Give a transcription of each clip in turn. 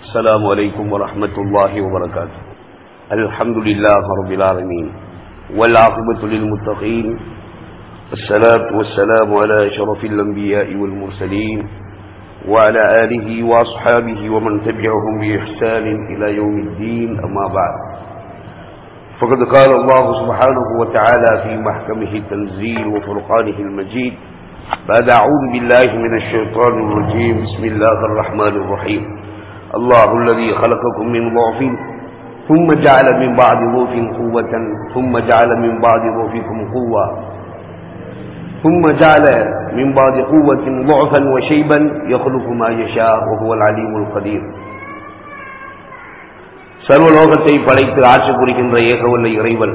السلام عليكم ورحمة الله وبركاته الحمد لله رب العالمين والعاقبة للمتقين الصلاة والسلام على أشرف الأنبياء والمرسلين وعلى آله وأصحابه ومن تبعهم بإحسان إلى يوم الدين أما بعد فقد قال الله سبحانه وتعالى في محكمه التنزيل وفرقانه المجيد بعد أعوذ بالله من الشيطان الرجيم بسم الله الرحمن الرحيم الله الذي خلقكم من ضعف ثم جعل من بعد ضعف قوة ثم جعل من بعد ضعفكم قوة ثم جعل من بعد قوة ضعفا وشيبا يخلق ما يشاء وهو العليم القدير சர்வலோகத்தை படைத்து ஆட்சி புரிகின்ற ஏகவல்ல இறைவன்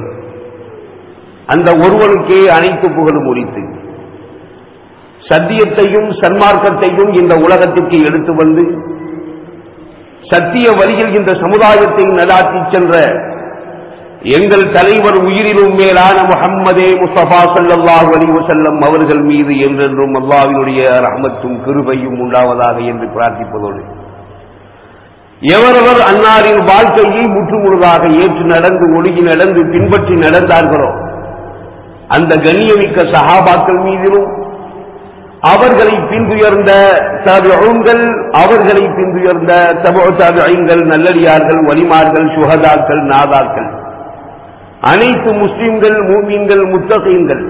அந்த ஒருவனுக்கே அனைத்து புகழும் உரித்து சத்தியத்தையும் சன்மார்க்கத்தையும் இந்த உலகத்திற்கு எடுத்து வந்து சத்திய வழியில் இந்த சமுதாயத்தை நடாத்தி சென்ற எங்கள் தலைவர் உயிரிலும் மேலான முகம்மதே முஸ்தபா சல்லாஹ் அலி வசல்லம் அவர்கள் மீது என்றென்றும் அல்லாவினுடைய ரஹமத்தும் கிருபையும் உண்டாவதாக என்று பிரார்த்திப்பதோடு எவரவர் அன்னாரின் வாழ்க்கையை முற்றுமுழுதாக ஏற்று நடந்து ஒழுகி நடந்து பின்பற்றி நடந்தார்களோ அந்த கண்ணியமிக்க சகாபாக்கள் மீதிலும் அவர்களை பின்துயர்ந்த தபிகள் அவர்களை பின்துயர்ந்த தபோ தபிகள் நல்லடியார்கள் வலிமார்கள் சுகதாக்கள் நாதாக்கள் அனைத்து முஸ்லிம்கள் மூமீன்கள் முத்தகீன்கள்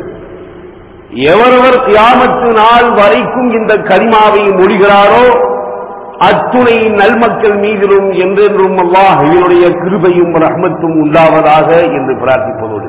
எவரவர் கியாமத்து நாள் வரைக்கும் இந்த கரிமாவை மொழிகிறாரோ அத்துணை நல்மக்கள் மீதிலும் என்றென்றும் அல்லாஹுடைய கிருபையும் ரஹ்மத்தும் உண்டாவதாக என்று பிரார்த்திப்பதோடு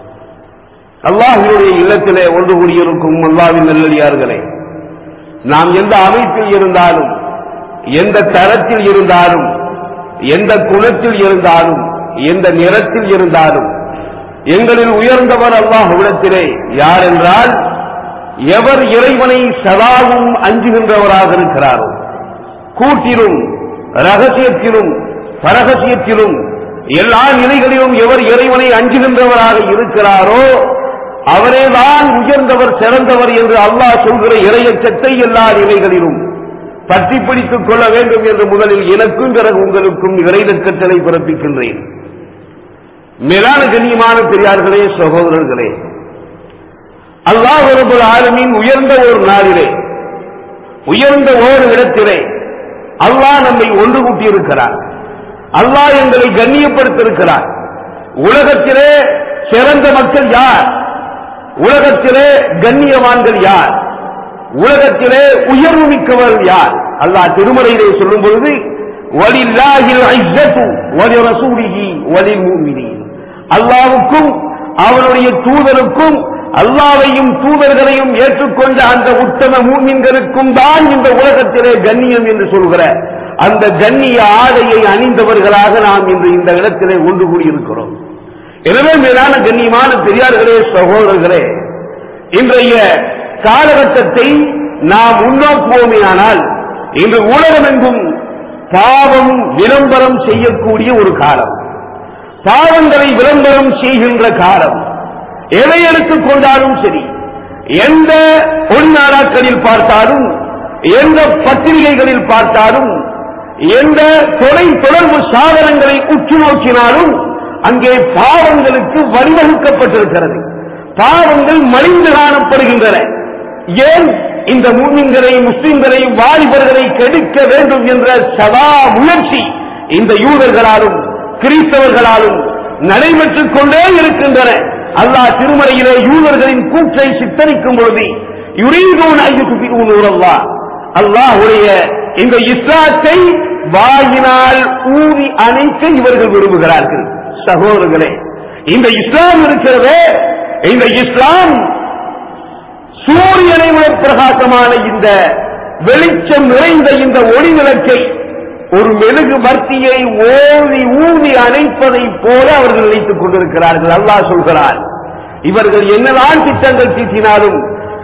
அல்லாஹுடைய இல்லத்திலே ஒன்று கூடியிருக்கும் அல்லாவின் நல்லடியார்களே நாம் எந்த அமைப்பில் இருந்தாலும் எந்த தரத்தில் இருந்தாலும் எந்த குணத்தில் இருந்தாலும் எந்த நிறத்தில் இருந்தாலும் எங்களில் உயர்ந்தவர் அல்லாஹுவிடத்திலே யார் என்றால் எவர் இறைவனை சதாவும் அஞ்சுகின்றவராக இருக்கிறாரோ கூட்டிலும் ரகசியத்திலும் பரகசியத்திலும் எல்லா நிலைகளிலும் எவர் இறைவனை அஞ்சுகின்றவராக இருக்கிறாரோ அவரேதான் உயர்ந்தவர் சிறந்தவர் என்று அல்லாஹ் சொல்கிற இறையச்சத்தை எல்லா நிலைகளிலும் பற்றி பிடித்துக் கொள்ள வேண்டும் என்று முதலில் எனக்கும் பிறகு உங்களுக்கும் இறைநற்கட்டளை பிறப்பிக்கின்றேன் மேலான கண்ணியமான பெரியார்களே சகோதரர்களே அல்லாஹ் ரபுல் ஆலமின் உயர்ந்த ஒரு நாளிலே உயர்ந்த ஓர் இடத்திலே அல்லாஹ் நம்மை ஒன்று கூட்டியிருக்கிறார் அல்லாஹ் எங்களை கண்ணியப்படுத்தியிருக்கிறார் உலகத்திலே சிறந்த மக்கள் யார் உலகத்திலே கண்ணியவான்கள் யார் உலகத்திலே உயர்வு மிக்கவர் யார் அல்லாஹ் திருமலையிலே சொல்லும் பொழுது அல்லாவுக்கும் அவனுடைய தூதருக்கும் அல்லாவையும் தூதர்களையும் ஏற்றுக்கொண்ட அந்த உத்தம மூமின்களுக்கும் தான் இந்த உலகத்திலே கண்ணியம் என்று சொல்கிற அந்த கண்ணிய ஆடையை அணிந்தவர்களாக நாம் இன்று இந்த இடத்திலே ஒன்று கூடியிருக்கிறோம் எனவே மேலான கண்ணியமான பெரியார்களே சகோதரர்களே இன்றைய காலகட்டத்தை நாம் முன்னோக்குவோமே ஆனால் இன்று உலகமெங்கும் பாவம் விளம்பரம் செய்யக்கூடிய ஒரு காலம் பாவங்களை விளம்பரம் செய்கின்ற காலம் எதை எடுத்துக் கொண்டாலும் சரி எந்த பொன்னாடாக்களில் பார்த்தாலும் எந்த பத்திரிகைகளில் பார்த்தாலும் எந்த தொலை தொடர்பு சாதனங்களை உற்று நோக்கினாலும் அங்கே பாவங்களுக்கு வழிவகுக்கப்பட்டிருக்கிறது பாவங்கள் மலிந்து காணப்படுகின்றன ஏன் இந்த மூமின்களை முஸ்லிம்களை வாலிபர்களை கெடுக்க வேண்டும் என்ற சதா முயற்சி இந்த யூதர்களாலும் கிறிஸ்தவர்களாலும் நடைபெற்றுக் கொண்டே இருக்கின்றன அல்லாஹ் திருமலையிலே யூதர்களின் கூற்றை சித்தரிக்கும் பொழுது யுரீதோன் அல்லாஹுடைய இந்த இஸ்லாத்தை வாயினால் ஊதி அணைக்க இவர்கள் விரும்புகிறார்கள் சகோதரர்களே இந்த இஸ்லாம் இருக்கிறதே இந்த இஸ்லாம் சூரியனை விட பிரகாசமான இந்த வெளிச்சம் நிறைந்த இந்த ஒளி விளக்கை ஒரு மெழுகு பக்தியை ஓதி ஊதி அணைப்பதை போல அவர்கள் நினைத்துக் கொண்டிருக்கிறார்கள் அல்லாஹ் சொல்கிறார் இவர்கள் என்னதான் திட்டங்கள் தீட்டினாலும்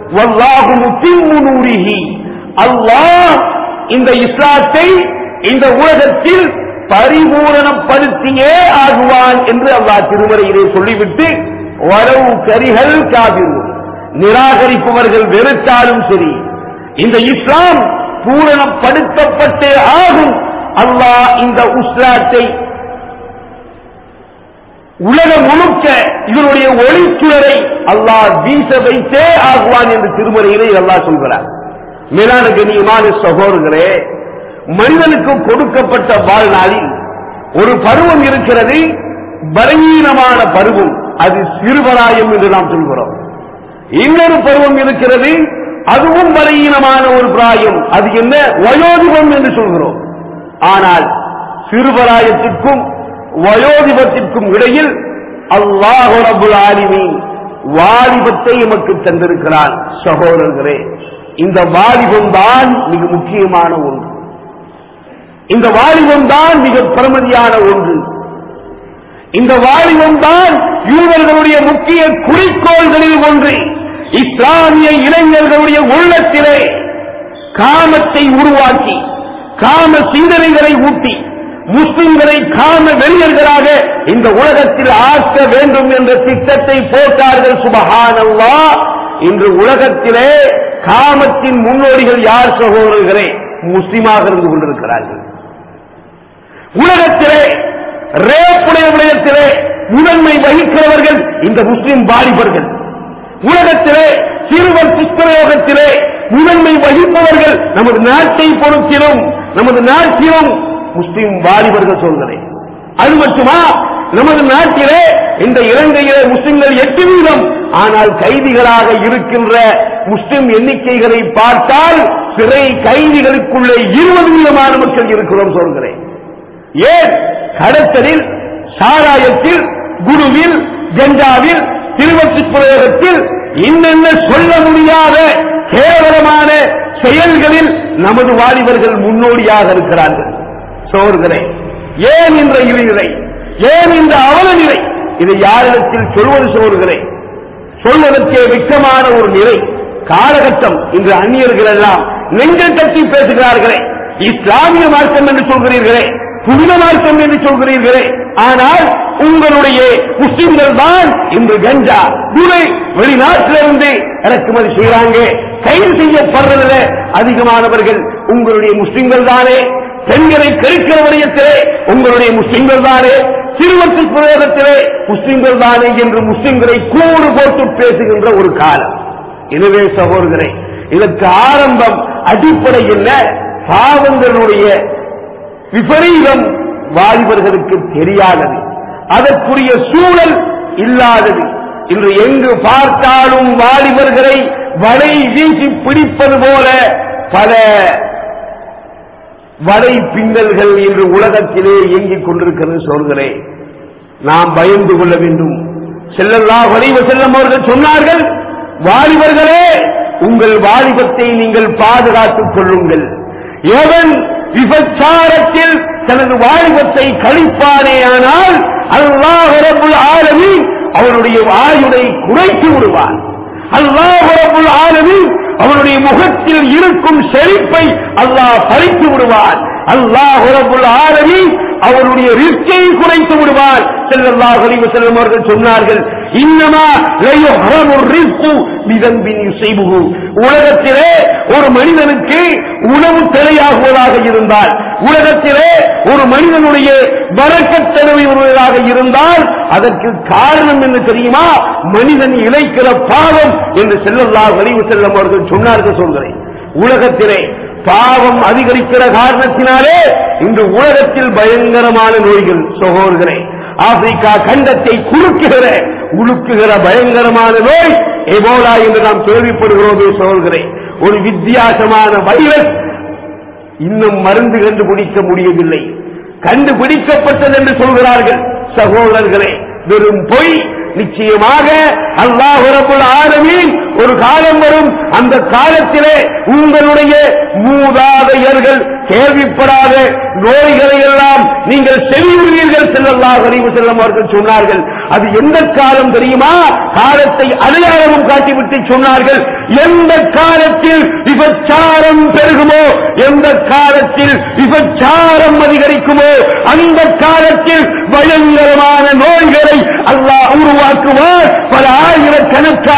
அல்லாஹ் இந்த இஸ்லாத்தை இந்த உலகத்தில் பரிபூரணப்படுத்தியே ஆகுவான் என்று அல்லாஹ் திருமறையிலே சொல்லிவிட்டு வரவு கரிகள் காவிரும் நிராகரிப்பவர்கள் வெறுத்தாலும் சரி இந்த இஸ்லாம் பூரணப்படுத்தப்பட்டே ஆகும் அல்லாஹ் இந்த உஸ்லாத்தை உலகம் முழுக்க இதனுடைய ஒளிச்சுடரை அல்லாஹ் வீச வைத்தே ஆகுவான் என்று திருமறையிலே அல்லாஹ் சொல்கிறார் மேலான கண்ணியமான சகோதரர்களே மனிதனுக்கு கொடுக்கப்பட்ட வாழ்நாளில் ஒரு பருவம் இருக்கிறது பலவீனமான பருவம் அது சிறுவராயம் என்று நாம் சொல்கிறோம் இன்னொரு பருவம் இருக்கிறது அதுவும் பலவீனமான ஒரு பிராயம் அது என்ன வயோதிபம் என்று சொல்கிறோம் ஆனால் சிறுபராயத்திற்கும் வயோதிபத்திற்கும் இடையில் அல்லாஹ் ரபுல் ஆலிமீன் வாலிபத்தை எமக்கு தந்திருக்கிறான் சகோதரர்களே இந்த வாலிபம் தான் மிக முக்கியமான ஒன்று இந்த வாலிபம் தான் மிக பிரமதியான ஒன்று இந்த வாலிபம் தான் யூதர்களுடைய முக்கிய குறிக்கோள்களில் ஒன்று இஸ்லாமிய இளைஞர்களுடைய உள்ளத்திலே காமத்தை உருவாக்கி காம சிந்தனைகளை ஊட்டி முஸ்லிம்களை காம வெளியர்களாக இந்த உலகத்தில் ஆக்க வேண்டும் என்ற திட்டத்தை போட்டார்கள் சுபஹானல்லா இன்று உலகத்திலே காமத்தின் முன்னோடிகள் யார் சகோதரர்களே முஸ்லிமாக இருந்து கொண்டிருக்கிறார்கள் உலகத்திலே ரேப்புடைய விடயத்திலே முதன்மை வகிக்கிறவர்கள் இந்த முஸ்லிம் வாலிபர்கள் உலகத்திலே சிறுவர் துஷ்பிரயோகத்திலே முதன்மை வகிப்பவர்கள் நமது நாட்டை பொறுத்திலும் நமது நாட்டிலும் முஸ்லிம் வாலிபர்கள் சொல்கிறேன் அது மட்டுமா நமது நாட்டிலே இந்த இலங்கையிலே முஸ்லிம்கள் எட்டு வீதம் ஆனால் கைதிகளாக இருக்கின்ற முஸ்லிம் எண்ணிக்கைகளை பார்த்தால் சிறை கைதிகளுக்குள்ளே இருபது வீதமான மக்கள் இருக்கிறோம் சொல்கிறேன் ஏன் கடத்தலில் சாராயத்தில் குருவில் கஞ்சாவில் திருவத்தி பிரயோகத்தில் இன்னென்ன சொல்ல முடியாத கேவலமான செயல்களில் நமது வாலிபர்கள் முன்னோடியாக இருக்கிறார்கள் சோர்களே ஏன் இந்த இழிநிலை ஏன் இந்த அவல நிலை இதை யாரிடத்தில் சொல்வது சோர்களே சொல்வதற்கே வெட்கமான ஒரு நிலை காலகட்டம் இன்று அந்நியர்கள் எல்லாம் நெஞ்சல் தட்டி பேசுகிறார்களே இஸ்லாமிய மார்க்கம் என்று சொல்கிறீர்களே புனித மார்க்கம் என்று சொல்கிறீர்களே ஆனால் உங்களுடைய முஸ்லிம்கள் தான் இன்று கஞ்சா துணை வெளிநாட்டிலிருந்து இறக்குமதி செய்யறாங்க கைது செய்யப்படுறதுல அதிகமானவர்கள் உங்களுடைய முஸ்லிம்கள் தானே பெண்களை கெடுக்கிற விடயத்திலே உங்களுடைய முஸ்லிம்கள் தானே சிறுவத்து பிரயோகத்திலே முஸ்லிம்கள் தானே என்று முஸ்லிம்களை கூறு போட்டு பேசுகின்ற ஒரு காலம் எனவே சகோதரர்களே இதற்கு ஆரம்பம் அடிப்படை என்ன பாவங்களுடைய விபரீதம் வாலிபர்களுக்கு தெரியாதது அதற்குரிய சூழல் இல்லாதது இன்று எங்கு பார்த்தாலும் வாலிபர்களை வலை வீசி பிடிப்பது போல பல வலை பின்னல்கள் இன்று உலகத்திலே இயங்கிக் கொண்டிருக்கிறது சொல்கிறேன் நாம் பயந்து கொள்ள வேண்டும் செல்லல்லா வலிவ செல்லம் அவர்கள் சொன்னார்கள் வாலிபர்களே உங்கள் வாலிபத்தை நீங்கள் பாதுகாத்துக் கொள்ளுங்கள் எவன் விபச்சாரத்தில் தனது வாலிபத்தை கழிப்பானேயானால் அல்லாஹ் ரப்புல் ஆலமீன் அவனுடைய ஆயுளை குறைத்து விடுவான் அல்லாஹ் ரப்புல் ஆலமீன் அவனுடைய முகத்தில் இருக்கும் செழிப்பை அல்லாஹ் பறித்து விடுவான் அல்லாஹ் ரப்புல் ஆலமீன் அவருடைய ரிஸ்கை குறைத்து விடுவார் செல்லல்லாஹ் அலைஹி வஸல்லம் அவர்கள் சொன்னார்கள் இன்னமா லயுஹரமு ரிஸ்கு பிதம்பின் யுஸைபுஹு உலகத்திலே ஒரு மனிதனுக்கு உணவு தலையாகுவதாக இருந்தால் உலகத்திலே ஒரு மனிதனுடைய வரக்கத்தனவை வருவதாக இருந்தால் அதற்கு காரணம் என்ன தெரியுமா மனிதன் இழைக்கிற பாவம் என்று செல்லல்லாஹ் அலைஹி வஸல்லம் அவர்கள் சொன்னார்கள் சொல்கிறேன் உலகத்திலே பாவம் அதிகரிக்கிற காரணத்தினாலே இன்று உலகத்தில் பயங்கரமான நோய்கள் சகோதரர்களே ஆப்பிரிக்கா கண்டத்தை குறுக்குகிற உழுக்குகிற பயங்கரமான நோய் எபோலா என்று நாம் கேள்விப்படுகிறோமே சகோதரர்களே ஒரு வித்தியாசமான வைரஸ் இன்னும் மருந்து கண்டுபிடிக்க முடியவில்லை கண்டுபிடிக்கப்பட்டது என்று சொல்கிறார்கள் சகோதரர்களே வெறும் பொய் நிச்சயமாக அல்லாஹ் ரபுல் ஆலமீன் ஒரு காலம் வரும் அந்த காலத்திலே உங்களுடைய மூதாதையர்கள் கேள்விப்படாத நோய்களை எல்லாம் நீங்கள் செவியுள்ளீர்கள் செல்லல்லாஹ் அறிவு செல்லம் அவர்கள் சொன்னார்கள் அது எந்த காலம் தெரியுமா காலத்தை அடையாளமும் காட்டிவிட்டு சொன்னார்கள் எந்த காலத்தில் விபச்சாரம் பெருகுமோ எந்த காலத்தில் விபச்சாரம் அதிகரிக்குமோ அந்த காலத்தில் பயங்கரமான நோய்களை அல்லாஹ் உருவாக்குவார் பல ஆயிரக்கணக்கான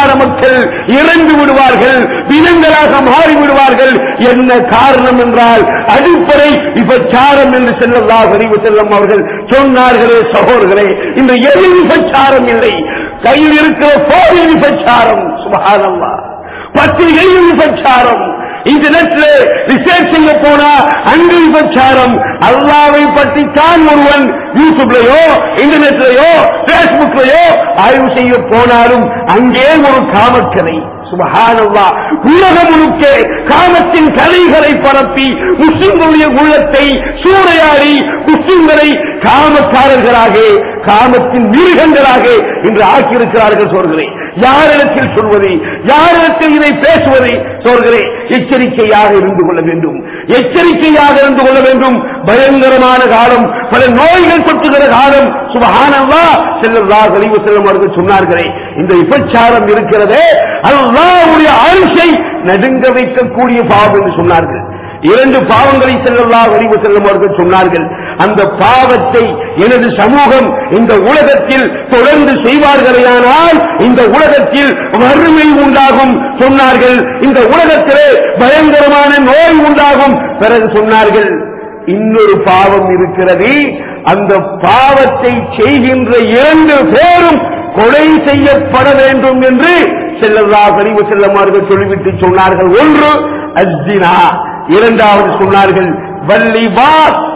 கோடிக்கணக்கான மக்கள் இறந்து விடுவார்கள் பிணங்களாக மாறி விடுவார்கள் என்ன காரணம் என்றால் அடிப்படை விபச்சாரம் என்று செல்லல்லாஹ் அறிவு செல்லம் அவர்கள் சொன்னார்களே சகோதரர்களே இந்த எது விபச்சாரம் இல்லை கையில் இருக்கிற போரில் விபச்சாரம் சுபகானம்மா பத்திரிகையில் விபச்சாரம் இன்டர்நெட்ல ரிசர்ச் செய்ய போனா அங்கு விபச்சாரம் அல்லாவை பற்றி தான் ஒருவன் யூடியூப்லயோ இன்டர்நெட்லயோ பேஸ்புக்லயோ ஆய்வு செய்ய போனாலும் அங்கே ஒரு காமக்கதை சுபஹானல்லா உலகம் முழுக்க காமத்தின் கலைகளை பரப்பி முஸ்லிம்களுடைய உள்ளத்தை சூறையாடி முஸ்லிம்களை காமக்காரர்களாக காமத்தின் மிருகங்களாக இன்று ஆக்கியிருக்கிறார்கள் சோர்களே யாரிடத்தில் சொல்வது யாரிடத்தில் இதை பேசுவது சோர்களே எச்சரிக்கையாக இருந்து கொள்ள வேண்டும் எச்சரிக்கையாக இருந்து கொள்ள வேண்டும் பயங்கரமான காலம் பல நோய்கள் தொட்டுகிற காலம் சுபஹானல்லா செல்லல்லா கழிவு செல்லும் அவர்கள் சொன்னார்களே இந்த விபச்சாரம் இருக்கிறதே அல்லாவுடைய ஆயுஷை நடுங்க வைக்கக்கூடிய பாவம் என்று சொன்னார்கள் இரண்டு பாவங்களை செல்லல்லா அறிவு செல்லும் அவர்கள் சொன்னார்கள் அந்த பாவத்தை எனது சமூகம் இந்த உலகத்தில் தொடர்ந்து செய்வார்களேயானால் இந்த உலகத்தில் வறுமை உண்டாகும் சொன்னார்கள் இந்த உலகத்திலே பயங்கரமான நோய் உண்டாகும் பிறகு சொன்னார்கள் இன்னொரு பாவம் இருக்கிறது அந்த பாவத்தை செய்கின்ற இரண்டு பேரும் கொலை செய்யப்பட வேண்டும் என்று செல்லல்லா அறிவு செல்லமார்கள் சொல்லிவிட்டு சொன்னார்கள் ஒன்று அஸ்தினா இரண்டாவது சொன்னார்கள் வள்ளிவா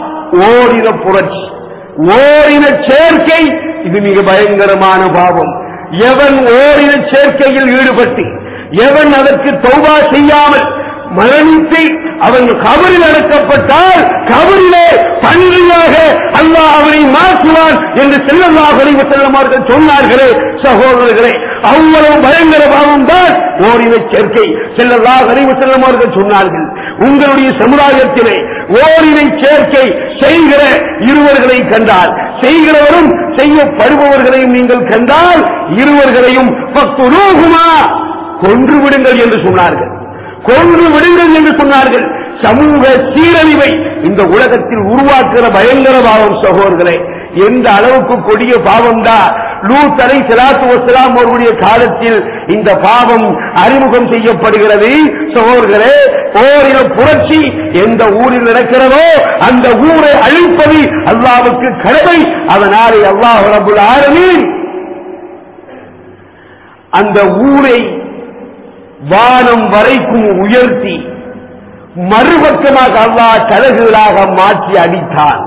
ஓரின புரட்சி ஓரின சேர்க்கை இது மிக பயங்கரமான பாவம் எவன் ஓரின சேர்க்கையில் ஈடுபட்டு எவன் அதற்கு தௌபா செய்யாமல் மரணித்து அவன் கபரில் அடக்கப்பட்டால் கபரிலே பன்றியாக அல்லாஹ் அவனை மாற்றுவான் என்று செல்லல்லாஹ் அறிவு செல்லமார்கள் சொன்னார்களே சகோதரர்களே அவ்வளவு பயங்கர பாவம் தான் ஓரின சேர்க்கை செல்லல்லாஹ் அறிவு செல்லமார்கள் சொன்னார்கள் உங்களுடைய சமுதாயத்திலே ஓரினை சேர்க்கை செய்கிற இருவர்களை கண்டால் செய்கிறவரும் செய்யப்படுபவர்களையும் நீங்கள் கண்டால் இருவர்களையும் பத்து ரூகுமா கொன்று விடுங்கள் என்று சொன்னார்கள் கொன்று விடுங்கள் என்று சொன்னார்கள் சமூக சீரழிவை இந்த உலகத்தில் உருவாக்குகிற பயங்கர பாவம் சகோதரர்களே எந்த அளவுக்கு கொடிய பாவம் தான் லூத் அலை சலாத்து வசலாம் அவர்களுடைய காலத்தில் இந்த பாவம் அறிமுகம் செய்யப்படுகிறது சகோதரர்களே ஓரின புரட்சி எந்த ஊரில் நடக்கிறதோ அந்த ஊரை அழிப்பது அல்லாவுக்கு கடமை அதனாலே அல்லாஹ் ரபுல் ஆலமீன் அந்த ஊரை வானம் வரைக்கும் உயர்த்தி மறுபக்கமாக அல்லாஹ் கலகுகளாக மாற்றி அடித்தான்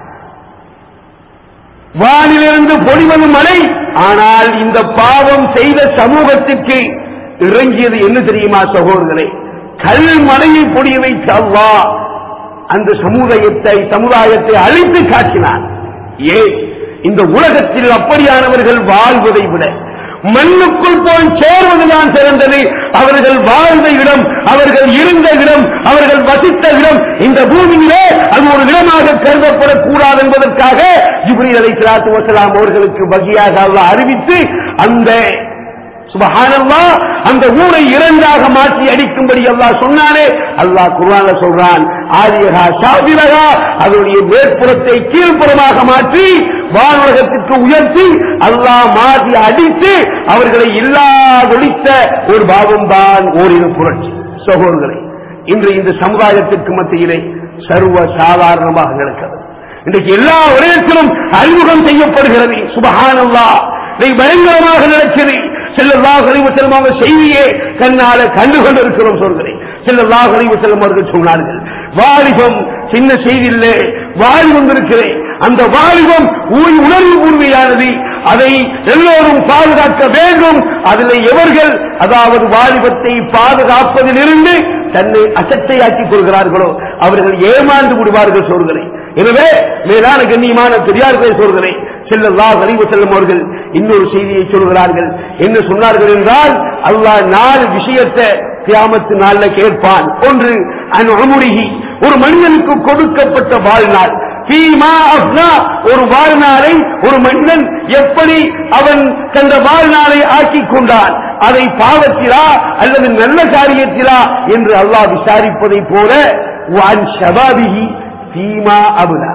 வானிலிருந்து பொழிவது மழை ஆனால் இந்த பாவம் செய்த சமூகத்திற்கு இறங்கியது என்ன தெரியுமா சகோதரர்களே கல் மலையை பொடிய வைத்து அல்லாஹ் அந்த சமுதாயத்தை சமுதாயத்தை அழித்து காட்டினான் ஏன் இந்த உலகத்தில் அப்படியானவர்கள் வாழ்வதை விட மண்ணுக்குள் போய் சேர்வதுதான் சிறந்தது அவர்கள் வாழ்ந்த இடம் அவர்கள் இருந்த இடம் அவர்கள் வசித்த இடம் இந்த பூமியிலே அது ஒரு இடமாக கருதப்படக்கூடாது என்பதற்காக ஜிப்ரீல் அலை சலாத்து வசலாம் அவர்களுக்கு வகையாக அல்லாஹ் அறிவித்து அந்த சுபஹானல்லா அந்த ஊரை இரண்டாக மாற்றி அடிக்கும்படி அல்லாஹ் சொன்னானே அல்லாஹ் குர்ஆன்ல சொல்றான் ஆதியகா ஷாபிலகா அதனுடைய மேற்புறத்தை கீழ்ப்புறமாக மாற்றி வானுலகத்திற்கு உயர்த்தி அல்லாஹ் மாற்றி அடித்து அவர்களை இல்லாதொழித்த ஒரு பாவம் தான் ஓரின புரட்சி சகோதரர்களே இன்று இந்த சமுதாயத்திற்கு மத்தியிலே சர்வ சாதாரணமாக நடக்கிறது இன்றைக்கு எல்லா விடயத்திலும் அறிமுகம் செய்யப்படுகிறது சுபஹானல்லா இதை பயங்கரமாக நடக்கிறது செல்லல்லாஹ் அறிவு செல்வமாக செய்தியே கண்ணால கண்டு கொண்டிருக்கிறோம் சொல்கிறேன் செல்லல்லாஹ் அறிவு செல்வம் அவர்கள் சொன்னார்கள் வாலிபம் சின்ன செய்தியில்லை வாலிபம் இருக்கிறேன் அந்த வாலிபம் ஊழ் உணர்வு பூர்வையானது அதை எல்லோரும் பாதுகாக்க வேண்டும் அதில் எவர்கள் அதாவது வாலிபத்தை பாதுகாப்பதிலிருந்து தன்னை அசட்டையாக்கிக் கொள்கிறார்களோ அவர்கள் ஏமாந்து விடுவார்கள் சொல்கிறேன் எனவே மேலான கண்ணியமான பெரியார்களை சொல்கிறேன் செல்லல்லா அறிவு செல்லும் அவர்கள் இன்னொரு செய்தியை சொல்கிறார்கள் என்ன சொன்னார்கள் என்றால் அல்லாஹ் நாலு விஷயத்தை கியாமத்து நாள்ல கேட்பான் ஒன்று அனுமுருகி ஒரு மனிதனுக்கு கொடுக்கப்பட்ட வாழ்நாள் ஃபீமா அஃப்னா, ஒரு வாழ்நாளை ஒரு மனிதன் எப்படி அவன் தந்த வாழ்நாளை ஆக்கிக் கொண்டான் அதை பாவத்திலா அல்லது நல்ல காரியத்திலா என்று அல்லாஹ் விசாரிப்பதைப் போல வான் ஷபாபிஹி ஃபீமா அபுலா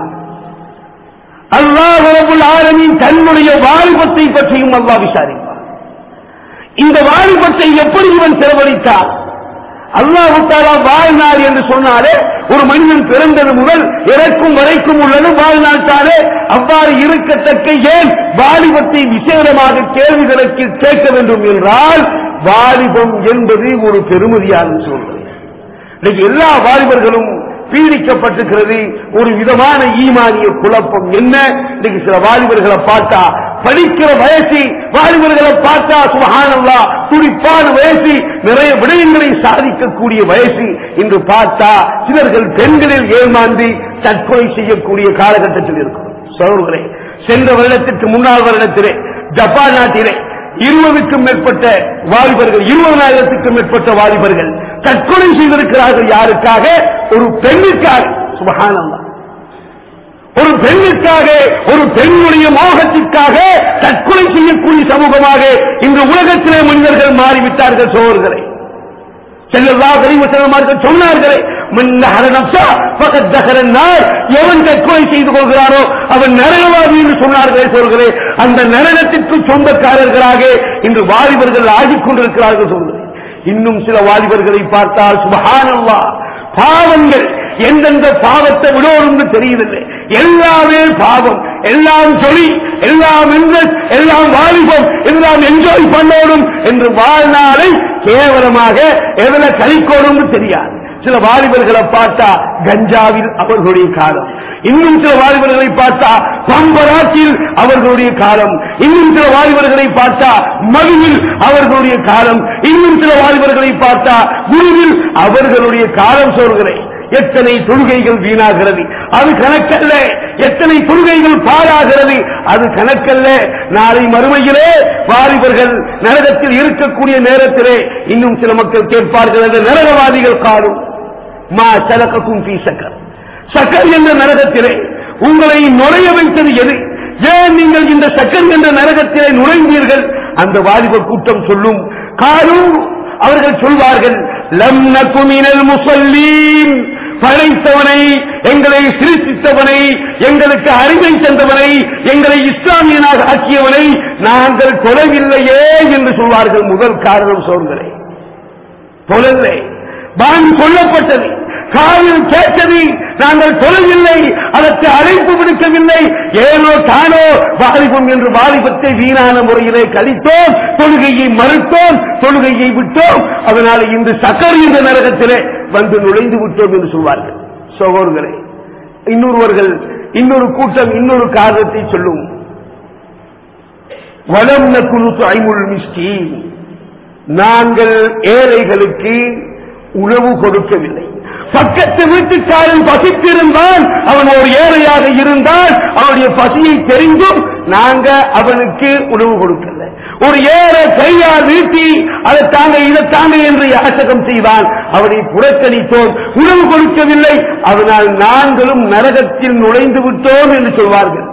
அல்லாஹ் ரபுல் ஆலமீன் தன்னுடைய வாழ்வத்தை பற்றியும் அல்லாஹ் விசாரிப்பார் இந்த வாலிபத்தை எப்படி இவன் செலவழித்தான் அல்லாஹு தாலா வாழ்நாள் என்று சொன்னாலே ஒரு மனிதன் பிறந்தது முதல் இறக்கும் வரைக்கும் உள்ளது வாழ்நாள் தானே அவ்வாறு இருக்கத்தக்க ஏன் வாலிபத்தை விசேடமாக கேள்விகளுக்கு கேட்க வேண்டும் என்றால் வாலிபம் என்பது ஒரு பெருமதியான சொல்றது இன்னைக்கு எல்லா வாலிபர்களும் பீடிக்கப்பட்டிருக்கிறது ஒரு விதமான ஈமானிய குழப்பம் என்ன இன்னைக்கு சில வாலிபர்களை பார்த்தா படிக்கிற வயசு வாலிபர்களை பார்த்தா சுபஹானல்லா துடிப்பான வயசு நிறைய விடயங்களை சாதிக்கக்கூடிய வயசு என்று பார்த்தா சிலர்கள் பெண்களில் ஏமாந்து தற்கொலை செய்யக்கூடிய காலகட்டத்தில் இருக்கும் சோழர்களே சென்ற வருடத்திற்கு முன்னாள் வருடத்திலே ஜப்பான் நாட்டிலே இருபதுக்கும் மேற்பட்ட வாலிபர்கள் இருபதாயிரத்துக்கும் மேற்பட்ட வாலிபர்கள் தற்கொலை செய்திருக்கிறார்கள் யாருக்காக ஒரு பெண்ணுக்காக சுபகானந்தா ஒரு பெண்ணுக்காக ஒரு பெண்ணுடைய மோகத்திற்காக தற்கொலை செய்யக்கூடிய சமூகமாக இன்று உலகத்திலே மனிதர்கள் மாறிவிட்டார்கள் சோழர்களை செல்லல்லா கரிவசனமார்கள் சொன்னார்களே மன்னஹர நப்சா பகத் தகரன் நார் எவன் தற்கொலை செய்து கொள்கிறாரோ அவன் நரகவாதி என்று சொன்னார்களே சொல்கிறே அந்த நரகத்திற்கு சொந்தக்காரர்களாக இன்று வாலிபர்கள் ஆகிக் கொண்டிருக்கிறார்கள் சொல்கிறேன் இன்னும் சில வாலிபர்களை பார்த்தால் சுபஹானல்லா பாவங்கள் எந்தெந்த பாவத்தை விடோடும் தெரியவில்லை எல்லாமே பாவம் எல்லாம் சொல்லி எல்லாம் இன்ட்ரெஸ்ட் எல்லாம் வாலிபம் எல்லாம் என்ஜாய் பண்ணோடும் என்று வாழ்நாளை கேவலமாக எதில் கழிக்கோடும் தெரியாது சில வாலிபர்களை பார்த்தா கஞ்சாவில் அவர்களுடைய காலம் இன்னும் சில வாலிபர்களை பார்த்தா பம்பராட்டில் அவர்களுடைய காலம் இன்னும் சில வாலிபர்களை பார்த்தா மதுவில் அவர்களுடைய காலம் இன்னும் சில வாலிபர்களை பார்த்தா குருவில் அவர்களுடைய காலம் சொல்கிறேன் எத்தனை தொழுகைகள் வீணாகிறது அது கணக்கல்ல எத்தனை தொழுகைகள் பாழாகிறது அது கணக்கல்ல நாளை மறுமையிலே வாலிபர்கள் நரகத்தில் இருக்கக்கூடிய நேரத்திலே இன்னும் சில மக்கள் கேட்பார்கள் அந்த நரகவாதிகள் காணும் மா சலக்கும் பி சக்கர் சக்கர் என்ற நரகத்திலே உங்களை நுழைய வைத்தது எது ஏன் நீங்கள் இந்த சக்கர் என்ற நரகத்திலே நுழைந்தீர்கள் அந்த வாலிப கூட்டம் சொல்லும் காலும் அவர்கள் சொல்வார்கள் லம் நகுமினல் முசல்லீன் படைத்தவனை எங்களை சிரித்தவனை எங்களுக்கு அறிவை தந்தவனை எங்களை இஸ்லாமியனாக ஆக்கியவனை நாங்கள் கொலவில்லையே என்று சொல்வார்கள் முதல் காரணம் சோர்களே தொழவில்லை பான் கொல்லப்பட்டது காரில் கேட்டது நாங்கள் தொழவில்லை அதற்கு அழைப்பு விடுக்கவில்லை ஏனோ தானோ வாலிபம் என்று வாலிபத்தை வீணான முறையிலே கழித்தோம் தொழுகையை மறுத்தோம் தொழுகையை விட்டோம் அதனால இன்று சக்கர் என்ற நரகத்திலே வந்து நுழைந்து விட்டோம் என்று சொல்வார்கள் சகோதரர்களே இன்னொருவர்கள் இன்னொரு கூட்டம் இன்னொரு காரணத்தை சொல்லும் வளம் குழு ஐமுள் மிஸ்டி நாங்கள் ஏழைகளுக்கு உணவு கொடுக்கவில்லை பக்கத்து வீட்டுக்காரன் பசித்திருந்தால் அவன் ஒரு ஏழையாக இருந்தால் அவனுடைய பசியை தெரிந்தும் நாங்க அவனுக்கு உணவு கொடுக்கல ஒரு ஏழை கையால் வீட்டி அதை தாங்க இதை தாங்க என்று யாசகம் செய்தான் அவனை புறக்கணித்தோம் உணவு கொடுக்கவில்லை அதனால் நாங்களும் நரகத்தில் நுழைந்து விட்டோம் என்று சொல்வார்கள்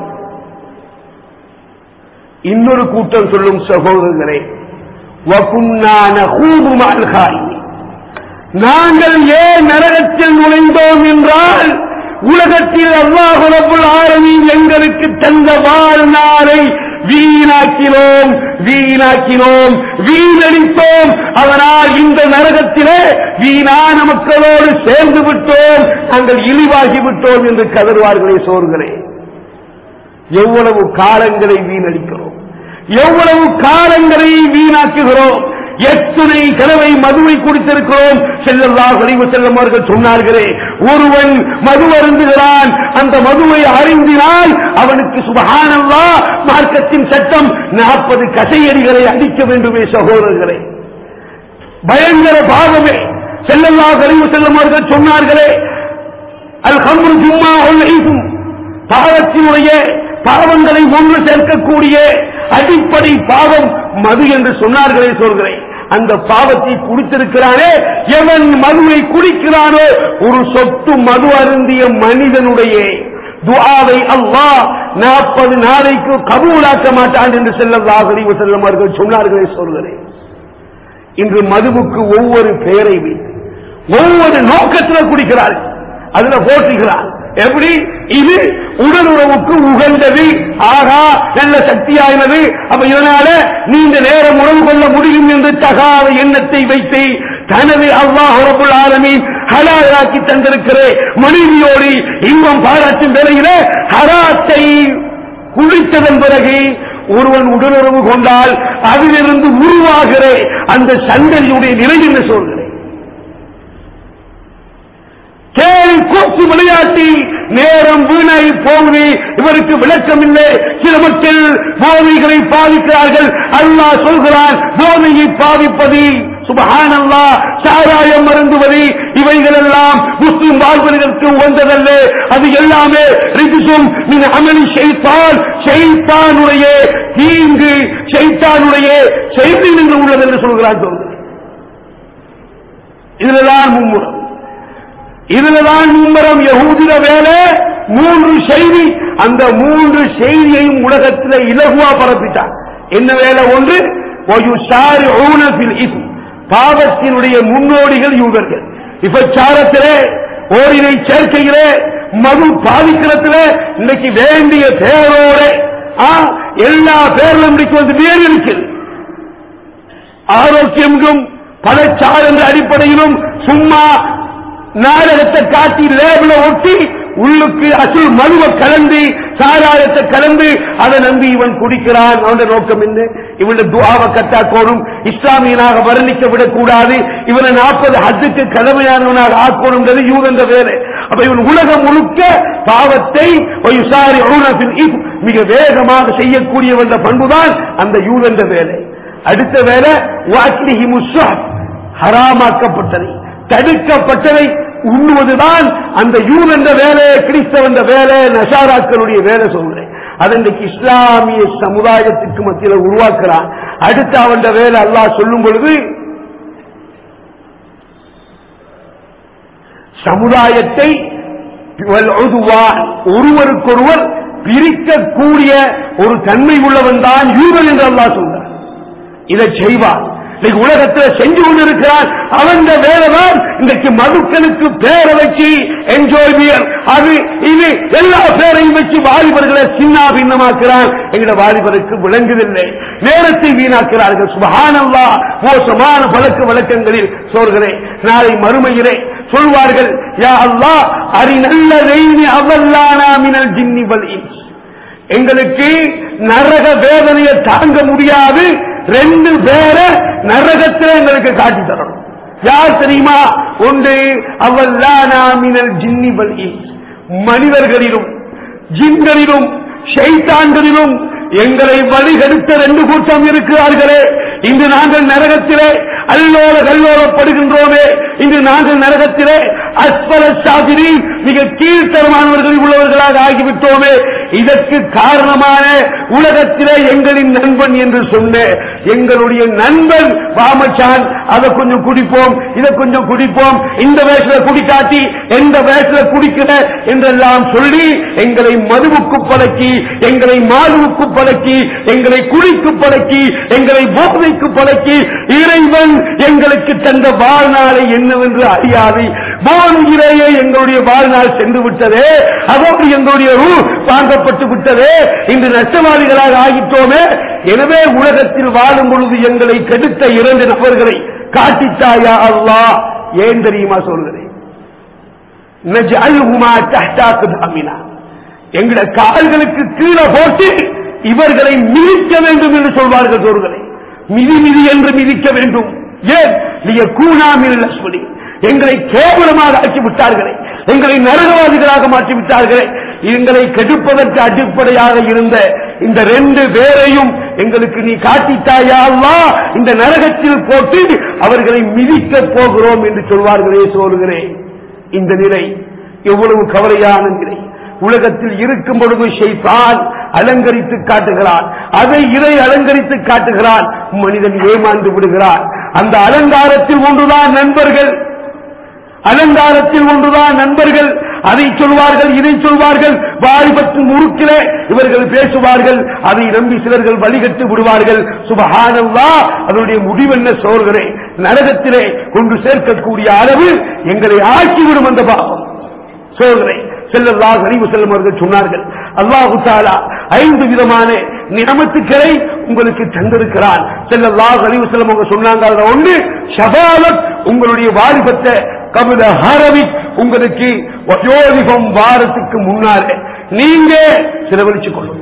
இன்னொரு கூட்டம் சொல்லும் சகோதரர்களே வகுன்னான கூபுமால் காய் நாங்கள் ஏன் நரகத்தில் நுழைந்தோம் என்றால் உலகத்தில் அல்லாஹ் ரப்புல் ஆலமீன் எங்களுக்கு தந்த வாழ்நாளை வீணாக்கினோம் வீணாக்கினோம் வீணடித்தோம் அதனால் இந்த நரகத்திலே வீணான மக்களோடு சேர்ந்து விட்டோம் நாங்கள் இழிவாகி விட்டோம் என்று கதறுவார்களே சோர்களே எவ்வளவு காலங்களை வீணடிக்கிறோம் எவ்வளவு காலங்களை வீணாக்குகிறோம் எத்தனை கனவை மதுவை குடித்திருக்கிறோம் செல்லல்லா கழிவு செல்லும் அவர்கள் சொன்னார்களே ஒருவன் மது அருந்துகிறான் அந்த மதுவை அறிந்தினால் அவனுக்கு சுபகானல்லா மார்க்கத்தின் சட்டம் நாற்பது கசையடிகளை அடிக்க வேண்டுமே சகோதரர்களே பயங்கர பாவமே செல்லல்லா கழிவு செல்லும் அவர்கள் சொன்னார்களே அல் ஹம்ரு ஜும்மா ஒல்லைதும் பாவத்தினுடைய பாவங்களை ஒன்று சேர்க்கக்கூடிய அடிப்படை பாவம் மது என்று சொன்னார்களே சொல்கிறேன் அந்த பாவத்தை குடித்திருக்கிறானே எவன் மதுவை குடிக்கிறானோ ஒரு சொத்து மது அருந்திய மனிதனுடைய துஆவை அல்லாஹ் நாற்பது நாளைக்கு கபூலாக்க மாட்டான் என்று செல்லல்லாஹ் அறிவு செல்லமார்கள் சொன்னார்களே சொல்கிறேன் இன்று மதுவுக்கு ஒவ்வொரு பெயரை வைத்து ஒவ்வொரு நோக்கத்தில் குடிக்கிறார்கள் அதுல போட்டுகிறார் எப்படி இது உடல் உறவுக்கு உகந்தது ஆகா நல்ல சக்தியானது அப்ப இதனால நீண்ட நேரம் உறவு கொள்ள முடியும் என்று தகாத எண்ணத்தை வைத்து தனது அல்லாஹ் ரபுல் ஆலமீன் ஹலாலாக்கி தந்திருக்கிற மனைவியோடு இன்பம் பாராட்டும் வேளையில ஹராத்தை குளித்ததன் பிறகு ஒருவன் உடலுறவு கொண்டால் அதிலிருந்து உருவாகிற அந்த சந்ததியுடைய நிலை என்ன சொல்கிறேன் கேள் கூத்து விளையாட்டி நேரம் வீணாய் போகுது இவருக்கு விளக்கம் இல்லை சில மக்கள் போதைகளை பாவிக்கிறார்கள் அல்லாஹ் சொல்கிறான் போதையை பாவிப்பது சுபஹான் அல்லா சாராயம் மருந்துவது இவைகள் எல்லாம் முஸ்லிம் வாழ்வதற்கு உகந்ததல்ல அது எல்லாமே ரிஜிசும் நீங்க அமளி செய்தான் செய்தானுடைய தீங்கு செய்தானுடைய செய்தி நின்று உள்ளது என்று சொல்கிறான் சொல்கிறேன் இதுலதான் மும்முரம் இதுலதான் மும்மரம் யகூதில வேலை மூன்று செய்தி அந்த மூன்று செய்தியையும் உலகத்தில் இலகுவா பரப்பிட்டான் என்ன வேலை ஒன்று பாவத்தினுடைய முன்னோடிகள் யூதர்கள் விபச்சாரத்திலே ஓரினை சேர்க்கையிலே மது பாதிக்கிறதுல இன்னைக்கு வேண்டிய பேரோட எல்லா பேரிலும் இன்னைக்கு வந்து வேறு இருக்குது ஆரோக்கியம் பழச்சார் என்ற அடிப்படையிலும் சும்மா நாடகத்தை காட்டி லேபிள ஒட்டி உள்ளுக்கு அசுல் மதுவை கலந்து சாராயத்தை கலந்து அதை நம்பி இவன் குடிக்கிறான் அவனுடைய நோக்கம் என்ன இவனுடைய துவாவை கட்டாக்கோணும் இஸ்லாமியனாக வர்ணிக்க விடக்கூடாது இவனை நாற்பது ஹத்துக்கு கடமையானவனாக ஆக்கணும்ன்றது யூதந்த வேலை அப்ப இவன் உலகம் முழுக்க பாவத்தை மிக வேகமாக செய்யக்கூடியவன் பண்புதான் அந்த யூதந்த வேலை அடுத்த வேலை ஹராமாக்கப்பட்டதை தடுக்கப்பட்டதை உண்ணுவதுதான் அந்த யூன் என்ற வேலை கிறிஸ்தவ வேலை நசாராக்களுடைய வேலை சொல்றேன் அது இன்றைக்கு இஸ்லாமிய சமுதாயத்துக்கு மத்தியில் உருவாக்குறான் அடுத்து அவன் வேலை அல்லாஹ் சொல்லும் பொழுது சமுதாயத்தை ஒருவருக்கொருவர் பிரிக்கக்கூடிய ஒரு தன்மை உள்ளவன் தான் யூதன் என்று அல்லாஹ் சொல்றார் இதை செய்வான் இன்னைக்கு உலகத்தில் செஞ்சு கொண்டிருக்கிறான் அவன் வேலைதான் இன்றைக்கு மதுக்களுக்கு பேரை வச்சு என்ஜாய் பியர் அது இது எல்லா பேரையும் வச்சு வாலிபர்களை சின்ன பின்னமாக்குறான் எங்கட வாலிபருக்கு விளங்குதில்லை நேரத்தை வீணாக்கிறார்கள் சுபகானல்லா மோசமான பழக்க வழக்கங்களில் சொல்கிறேன் நாளை மறுமையிலே சொல்வார்கள் யா அல்லா அரி நல்ல ரெய்னி அவல்லானா மினல் ஜின்னி வலி எங்களுக்கு நரக வேதனையை தாங்க முடியாது ரெண்டு பேரை நரகத்தில் எங்களுக்கு காட்டி தரணும் யார் தெரியுமா ஒன்று அவல்லானாமினல் ஜின்னி பலி மனிதர்களிலும் ஜின்களிலும் ஷைத்தான்களிலும் எங்களை வழிகெடுத்த ரெண்டு கூட்டம் இருக்கிறார்களே இன்று நாங்கள் நரகத்திலே அல்லோல கல்லோலப்படுகின்றோமே இன்று நாங்கள் நரகத்திலே அஸ்பல சாதிரி மிக கீழ்த்தரமானவர்களில் உள்ளவர்களாக ஆகிவிட்டோமே இதற்கு காரணமான உலகத்திலே எங்களின் நண்பன் என்று சொன்ன எங்களுடைய நண்பன் வாமச்சான் அதை கொஞ்சம் குடிப்போம் இதை கொஞ்சம் குடிப்போம் இந்த வயசுல குடிக்காட்டி எந்த வயசுல குடிக்கிற என்றெல்லாம் சொல்லி எங்களை மதுவுக்கு பழக்கி எங்களை மாதுவுக்கு பழக்கி எங்களை குடிக்கு பழக்கி எங்களை போதைக்கு பழக்கி இறைவன் எங்களுக்கு தந்த வாழ்நாளை என்னவென்று அறியாது போனுகிலேயே எங்களுடைய வாழ்நாள் சென்று விட்டதே அதோடு எங்களுடைய ரூ வாங்கப்பட்டு விட்டதே இன்று நஷ்டவாதிகளாக ஆகிட்டோமே எனவே உலகத்தில் வாழும் பொழுது எங்களை கெடுத்த இரண்டு நபர்களை காட்டித்தாயா அல்லாஹ் ஏன் தெரியுமா சொல்கிறேன் நஜ்அல்ஹுமா தஹ்தா குதாமினா எங்கட கால்களுக்கு கீழே போட்டு இவர்களை மிதிக்க வேண்டும் என்று சொல்வார்கள் சோர்களை மிதி மிதி என்று மிதிக்க வேண்டும் ஏன் நீங்க கூணாமில் லட்சுமணி எங்களை கேவலமாக ஆக்கி விட்டார்களே எங்களை நரகவாதிகளாக மாற்றி விட்டார்களே எங்களை கெடுப்பதற்கு அடிப்படையாக இருந்த இந்த ரெண்டு பேரையும் எங்களுக்கு நீ காட்டித்தாயா அல்லாஹ் இந்த நரகத்தில் போட்டு அவர்களை மிதிக்க போகிறோம் என்று சொல்வார்களே சொல்கிறேன் இந்த நிலை எவ்வளவு கவலையான நிலை உலகத்தில் இருக்கும் பொழுது ஷைத்தான் அலங்கரித்து காட்டுகிறான் அதை இறை அலங்கரித்து காட்டுகிறான் மனிதன் ஏமாந்து விடுகிறான் அந்த அலங்காரத்தில் ஒன்றுதான் நண்பர்கள் அலங்காரத்தில் ஒன்றுதான் நண்பர்கள் அதை சொல்வார்கள் இதை சொல்வார்கள் வாலிபத்தின் முறுக்கிலே இவர்கள் பேசுவார்கள் அதை நம்பி சிலர்கள் வழிகட்டு விடுவார்கள் சுபஹானல்லா அதனுடைய முடிவென்ன சோர்களே நரகத்திலே கொண்டு சேர்க்கக்கூடிய அளவு எங்களை ஆக்கிவிடும் அந்த பாவம் சோதனை செல்லல்லாஹ் அறிவு செல்லும் அவர்கள் சொன்னார்கள் அல்லாஹு தாலா ஐந்து விதமான நியமத்துக்களை உங்களுக்கு தந்திருக்கிறான் செல்லல்லாஹ் அறிவு செல்லும் அவங்க சொன்னாங்க அதுல ஒன்று ஷபாலத் உங்களுடைய வாலிபத்தை கபில ஹரவி உங்களுக்கு வயோதிகம் வாரத்துக்கு முன்னாலே நீங்க செலவழிச்சு கொள்ளுங்க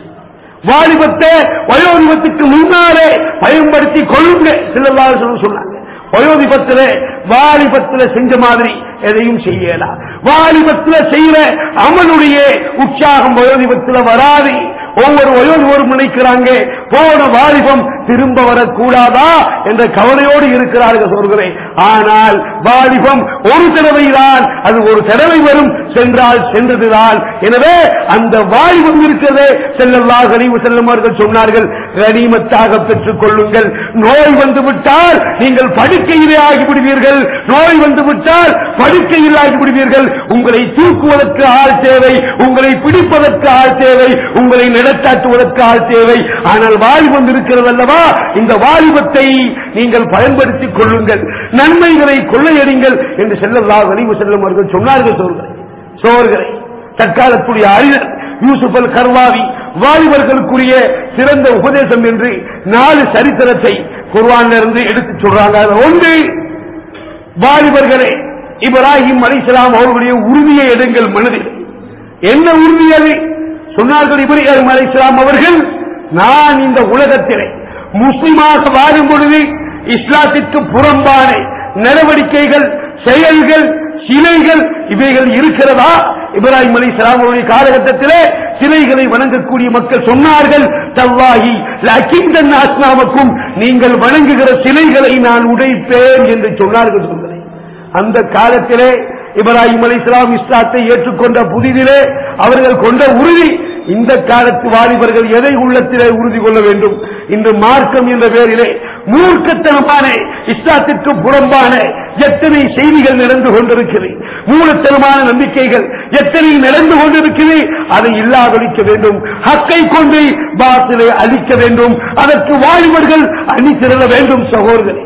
வாலிபத்தை வயோதிபத்துக்கு முன்னாலே பயன்படுத்தி கொள்ளுங்க செல்லல்லாஹ் சொன்னாங்க வயோதிபத்திலே வாலிபத்தில செஞ்ச மாதிரி எதையும் செய்யலாம் வாலிபத்தில செய்யற அவனுடைய உற்சாகம் வயோதிபத்தில வராது ஒவ்வொரு வயோதிபரும் நினைக்கிறாங்க போன வாலிபம் திரும்ப வரக்கூடாதா என்ற கவலையோடு இருக்கிறார்கள் சொல்கிறே ஆனால் வாலிபம் ஒரு தடவை தான் அது ஒரு தடவை வரும் சென்றால் சென்றதுதான் எனவே அந்த வாலிபம் இருக்கிறதே செல்லல்லாஹ் கனிவு செல்லுமார்கள் சொன்னார்கள் கனிமத்தாக பெற்றுக் கொள்ளுங்கள் நோய் வந்து விட்டால் நீங்கள் படுக்கையிலே ஆகிவிடுவீர்கள் நோய் வந்து விட்டால் படுக்கையில் ஆகிவிடுவீர்கள் உங்களை தூக்குவதற்கு ஆள் தேவை உங்களை பிடிப்பதற்கு ஆள் தேவை உங்களை நடத்தாட்டுவதற்கு ஆள் தேவை ஆனால் வாலிபம் இருக்கிறது அல்லவா இந்த வாலிபத்தை நீங்கள் பயன்படுத்திக் கொள்ளுங்கள் நன்மைகளை கொள்ளையடிங்கள் என்று செல்லல்லா வலிவு செல்லும் அவர்கள் சொன்னார்கள் சோர்களை சோர்களை தற்காலத்துடைய அறிஞர் யூசுப் அல் கர்வாவி வாலிபர்களுக்குரிய சிறந்த உபதேசம் என்று நாலு சரித்திரத்தை குர்வான்ல இருந்து எடுத்து சொல்றாங்க அதுல ஒன்று வாலிபர்களே இப்ராஹிம் அலிஸ்லாம் அவர்களுடைய உறுதியை எடுங்கள் மனதில் என்ன உறுதி அது சொன்னார்கள் இப்ராஹிம் அலிஸ்லாம் அவர்கள் நான் இந்த உலகத்திலே முஸ்லிமாக வாழும் பொழுது இஸ்லாத்திற்கு புறம்பான நடவடிக்கைகள் செயல்கள் சிலைகள் இவைகள் இருக்கிறதா இப்ராஹிம் அலி அவருடைய காலகட்டத்திலே சிலைகளை வணங்கக்கூடிய மக்கள் சொன்னார்கள் தவ்வாஹி லக்கிந்தன் ஆஸ்லாமுக்கும் நீங்கள் வணங்குகிற சிலைகளை நான் உடைப்பேன் என்று சொன்னார்கள் சொல்கிறேன் அந்த காலத்திலே இப்ராஹிம் அலி இஸ்லாம் இஸ்லாத்தை ஏற்றுக்கொண்ட புதிதிலே அவர்கள் கொண்ட உறுதி இந்த காலத்து வாலிபர்கள் எதை உள்ளத்திலே உறுதி கொள்ள வேண்டும் இன்று மார்க்கம் என்ற பெயரிலே மூர்க்கத்தனமான இஸ்லாத்திற்கு புறம்பான எத்தனை செய்திகள் நடந்து கொண்டிருக்கிறது மூலத்தனமான நம்பிக்கைகள் எத்தனை நடந்து கொண்டிருக்கிறது அதை இல்லாதொழிக்க வேண்டும் ஹக்கை கொண்டு பாத்திலை அழிக்க வேண்டும் அதற்கு வாலிபர்கள் அணி திரள வேண்டும் சகோதரர்களே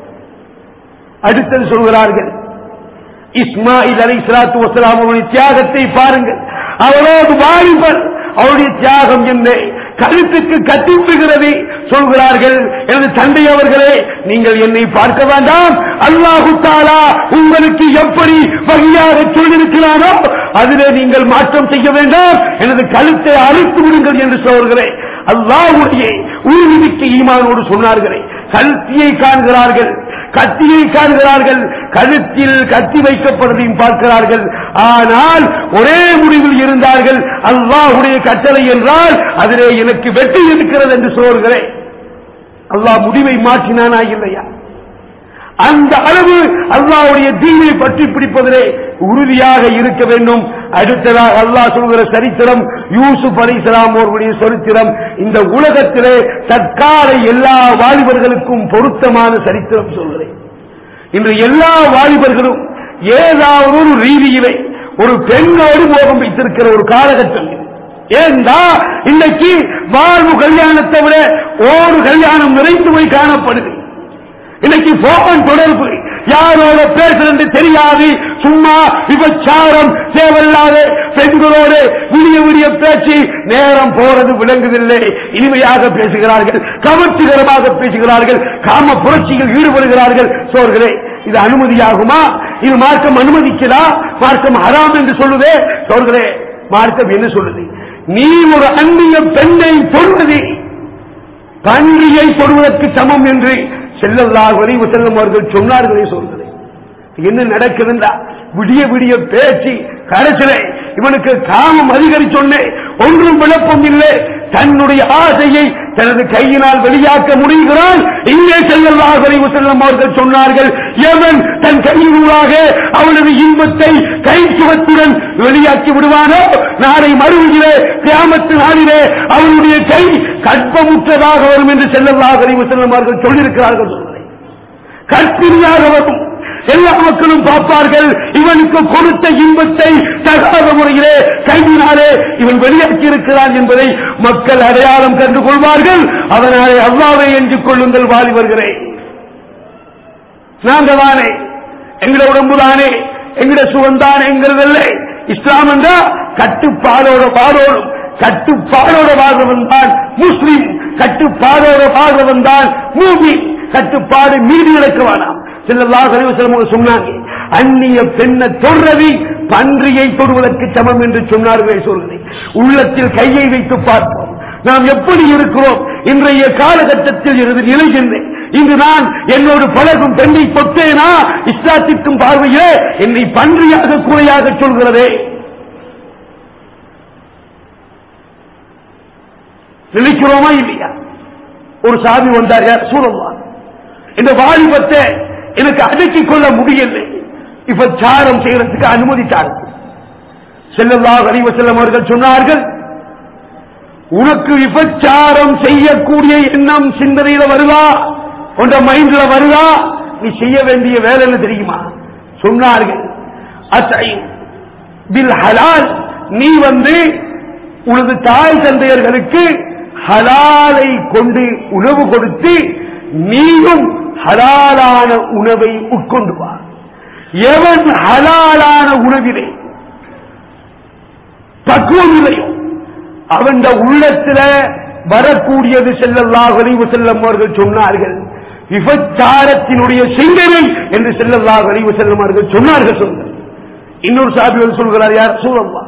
அடுத்தது சொல்கிறார்கள் இஸ்மாயில் அலி சலாத்து வசலாம் அவருடைய தியாகத்தை பாருங்கள் அவரோடு வாலிபர் அவருடைய தியாகம் என்ன கழுத்துக்கு கட்டி விடுகிறது சொல்கிறார்கள் எனது தந்தை அவர்களே நீங்கள் என்னை பார்க்க வேண்டாம் அல்லாஹு தாலா உங்களுக்கு எப்படி வகையாக சொல்லியிருக்கிறானோ அதிலே நீங்கள் மாற்றம் செய்ய வேண்டாம் எனது கழுத்தை அறுத்து விடுங்கள் என்று சொல்கிறேன் அல்லாஹுடைய உறுதிமிக்க ஈமானோடு சொன்னார்களே கல்த்தியை காண்கிறார்கள் கத்தியை காண்கிறார்கள் கழுத்தில் கத்தி வைக்கப்படுவதையும் பார்க்கிறார்கள் ஆனால் ஒரே முடிவில் இருந்தார்கள் அல்லாஹுடைய கட்டளை என்றால் அதிலே எனக்கு வெற்றி இருக்கிறது என்று சொல்கிறேன் அல்லாஹ் முடிவை மாற்றினானா இல்லையா அந்த அளவு அல்லாவுடைய தீனை பற்றி பிடிப்பதிலே உறுதியாக இருக்க வேண்டும் அடுத்ததாக அல்லாஹ் சொல்கிற சரித்திரம் யூசுப் அலிசலாம் அவர்களுடைய சரித்திரம் இந்த உலகத்திலே தற்கால எல்லா வாலிபர்களுக்கும் பொருத்தமான சரித்திரம் சொல்கிறேன் இன்று எல்லா வாலிபர்களும் ஏதாவது ஒரு ரீதியிலே ஒரு பெண்ணோடு மோகம் வைத்திருக்கிற ஒரு காலகட்டம் இது ஏண்டா இன்னைக்கு வாழ்வு கல்யாணத்தை விட ஒரு கல்யாணம் நிறைந்து போய் காணப்படுது இன்னைக்கு போன் தொடர்பு யாரோட பேசுறது தெரியாது சும்மா விபச்சாரம் தேவையில்லாத பெண்களோடு விடிய விடிய பேச்சு நேரம் போறது விளங்குதில்லை இனிமையாக பேசுகிறார்கள் கவர்ச்சிகரமாக பேசுகிறார்கள் காம புரட்சியில் ஈடுபடுகிறார்கள் சோர்களே இது அனுமதியாகுமா இது மார்க்கம் அனுமதிக்கிறா மார்க்கம் ஹராம் என்று சொல்லுதே சோர்களே மார்க்கம் என்ன சொல்லுது நீ ஒரு அந்நிய பெண்ணை தொடுவது பன்றியை தொடுவதற்கு சமம் என்று செல்லல்லாஹ் வரைவு செல்லும் அவர்கள் சொன்னார்களே சொல்கிறேன் என்ன நடக்குதுண்டா விடிய விடிய பேச்சு கடைசியில இவனுக்கு காமம் அதிகரிச்சொன்னே ஒன்றும் விளப்பம் இல்லை தன்னுடைய ஆசையை தனது கையினால் வெளியாக்க முடிகிறான் இங்கே செல்லல்லாஹ் வரைவு செல்லும் அவர்கள் சொன்னார்கள் எவன் தன் கையினூடாக அவனது இன்பத்தை கை சுகத்துடன் வெளியாக்கி விடுவானோ நாளை மறுவிலே கிராமத்து நாளிலே அவனுடைய கை கற்பமுற்றதாக வரும் என்று செல்லல்லாஹ் வரைவு செல்லும் அவர்கள் சொல்லியிருக்கிறார்கள் சொல்கிறேன் கற்பிணியாக வரும் எல்லா மக்களும் பார்ப்பார்கள் இவனுக்கு கொடுத்த இன்பத்தை தகாத முறையிலே கையினாலே இவன் வெளியாக்கி இருக்கிறான் என்பதை மக்கள் அடையாளம் கண்டு கொள்வார்கள் அதனாலே அல்லாவை என்று கொள்ளுங்கள் வாலிபர்களே நாங்கள் தானே எங்கட உடம்பு தானே எங்கட சுகம் தானே என்கிறதில்லை இஸ்லாம் என்றா கட்டுப்பாடோட பாடோடும் கட்டுப்பாடோட வாழ்றவன் தான் முஸ்லிம் கட்டுப்பாடோட வாழ்றவன் தான் மூமி கட்டுப்பாடு மீறி நடக்க வேணாம் செல்லல்லா செல்வம் சொன்னாங்க அந்நிய பெண்ணை தொடுறது பன்றியை தொடுவதற்கு சமம் என்று சொன்னார்கள் சொல்கிறேன் உள்ளத்தில் கையை வைத்து பார்ப்போம் நாம் எப்படி இருக்கிறோம் இன்றைய காலகட்டத்தில் இருந்து நிலைகின்றேன் இன்று நான் என்னோடு பழகும் பெண்ணை தொட்டேனா இஸ்லாத்திற்கும் பார்வையே என்னை பன்றியாக கூறையாக சொல்கிறதே நினைக்கிறோமா இல்லையா ஒரு சாமி வந்தார் யார் சூழல்வான் இந்த வாலிபத்தை எனக்கு அடக்கிக் கொள்ள முடியலை இப்ப சாரம் செய்யறதுக்கு அனுமதித்தார்கள் செல்லல்லா அறிவ செல்லம் அவர்கள் சொன்னார்கள் உனக்கு விபச்சாரம் செய்யக்கூடிய எண்ணம் சிந்தனையில வருதா உன்ற மைண்ட்ல வருதா நீ செய்ய வேண்டிய வேலை என்ன தெரியுமா சொன்னார்கள் அத்தை பில் ஹலால் நீ வந்து உனது தாய் தந்தையர்களுக்கு ஹலாலை கொண்டு உணவு கொடுத்து நீயும் ஹலாலான உணவை உட்கொண்டு வா எவன் ஹலாலான உணவிலே பக்குவம் இல்லையோ அவன் உள்ளத்துல வரக்கூடியது செல்லல்லாஹ் அறிவு செல்லம் அவர்கள் சொன்னார்கள் விபச்சாரத்தினுடைய சிந்தனை என்று செல்லல்லாஹ் அறிவு செல்லம் அவர்கள் சொன்னார்கள் சொன்னார் இன்னொரு சாபிகள் சொல்கிறார் யார் சூழல்லா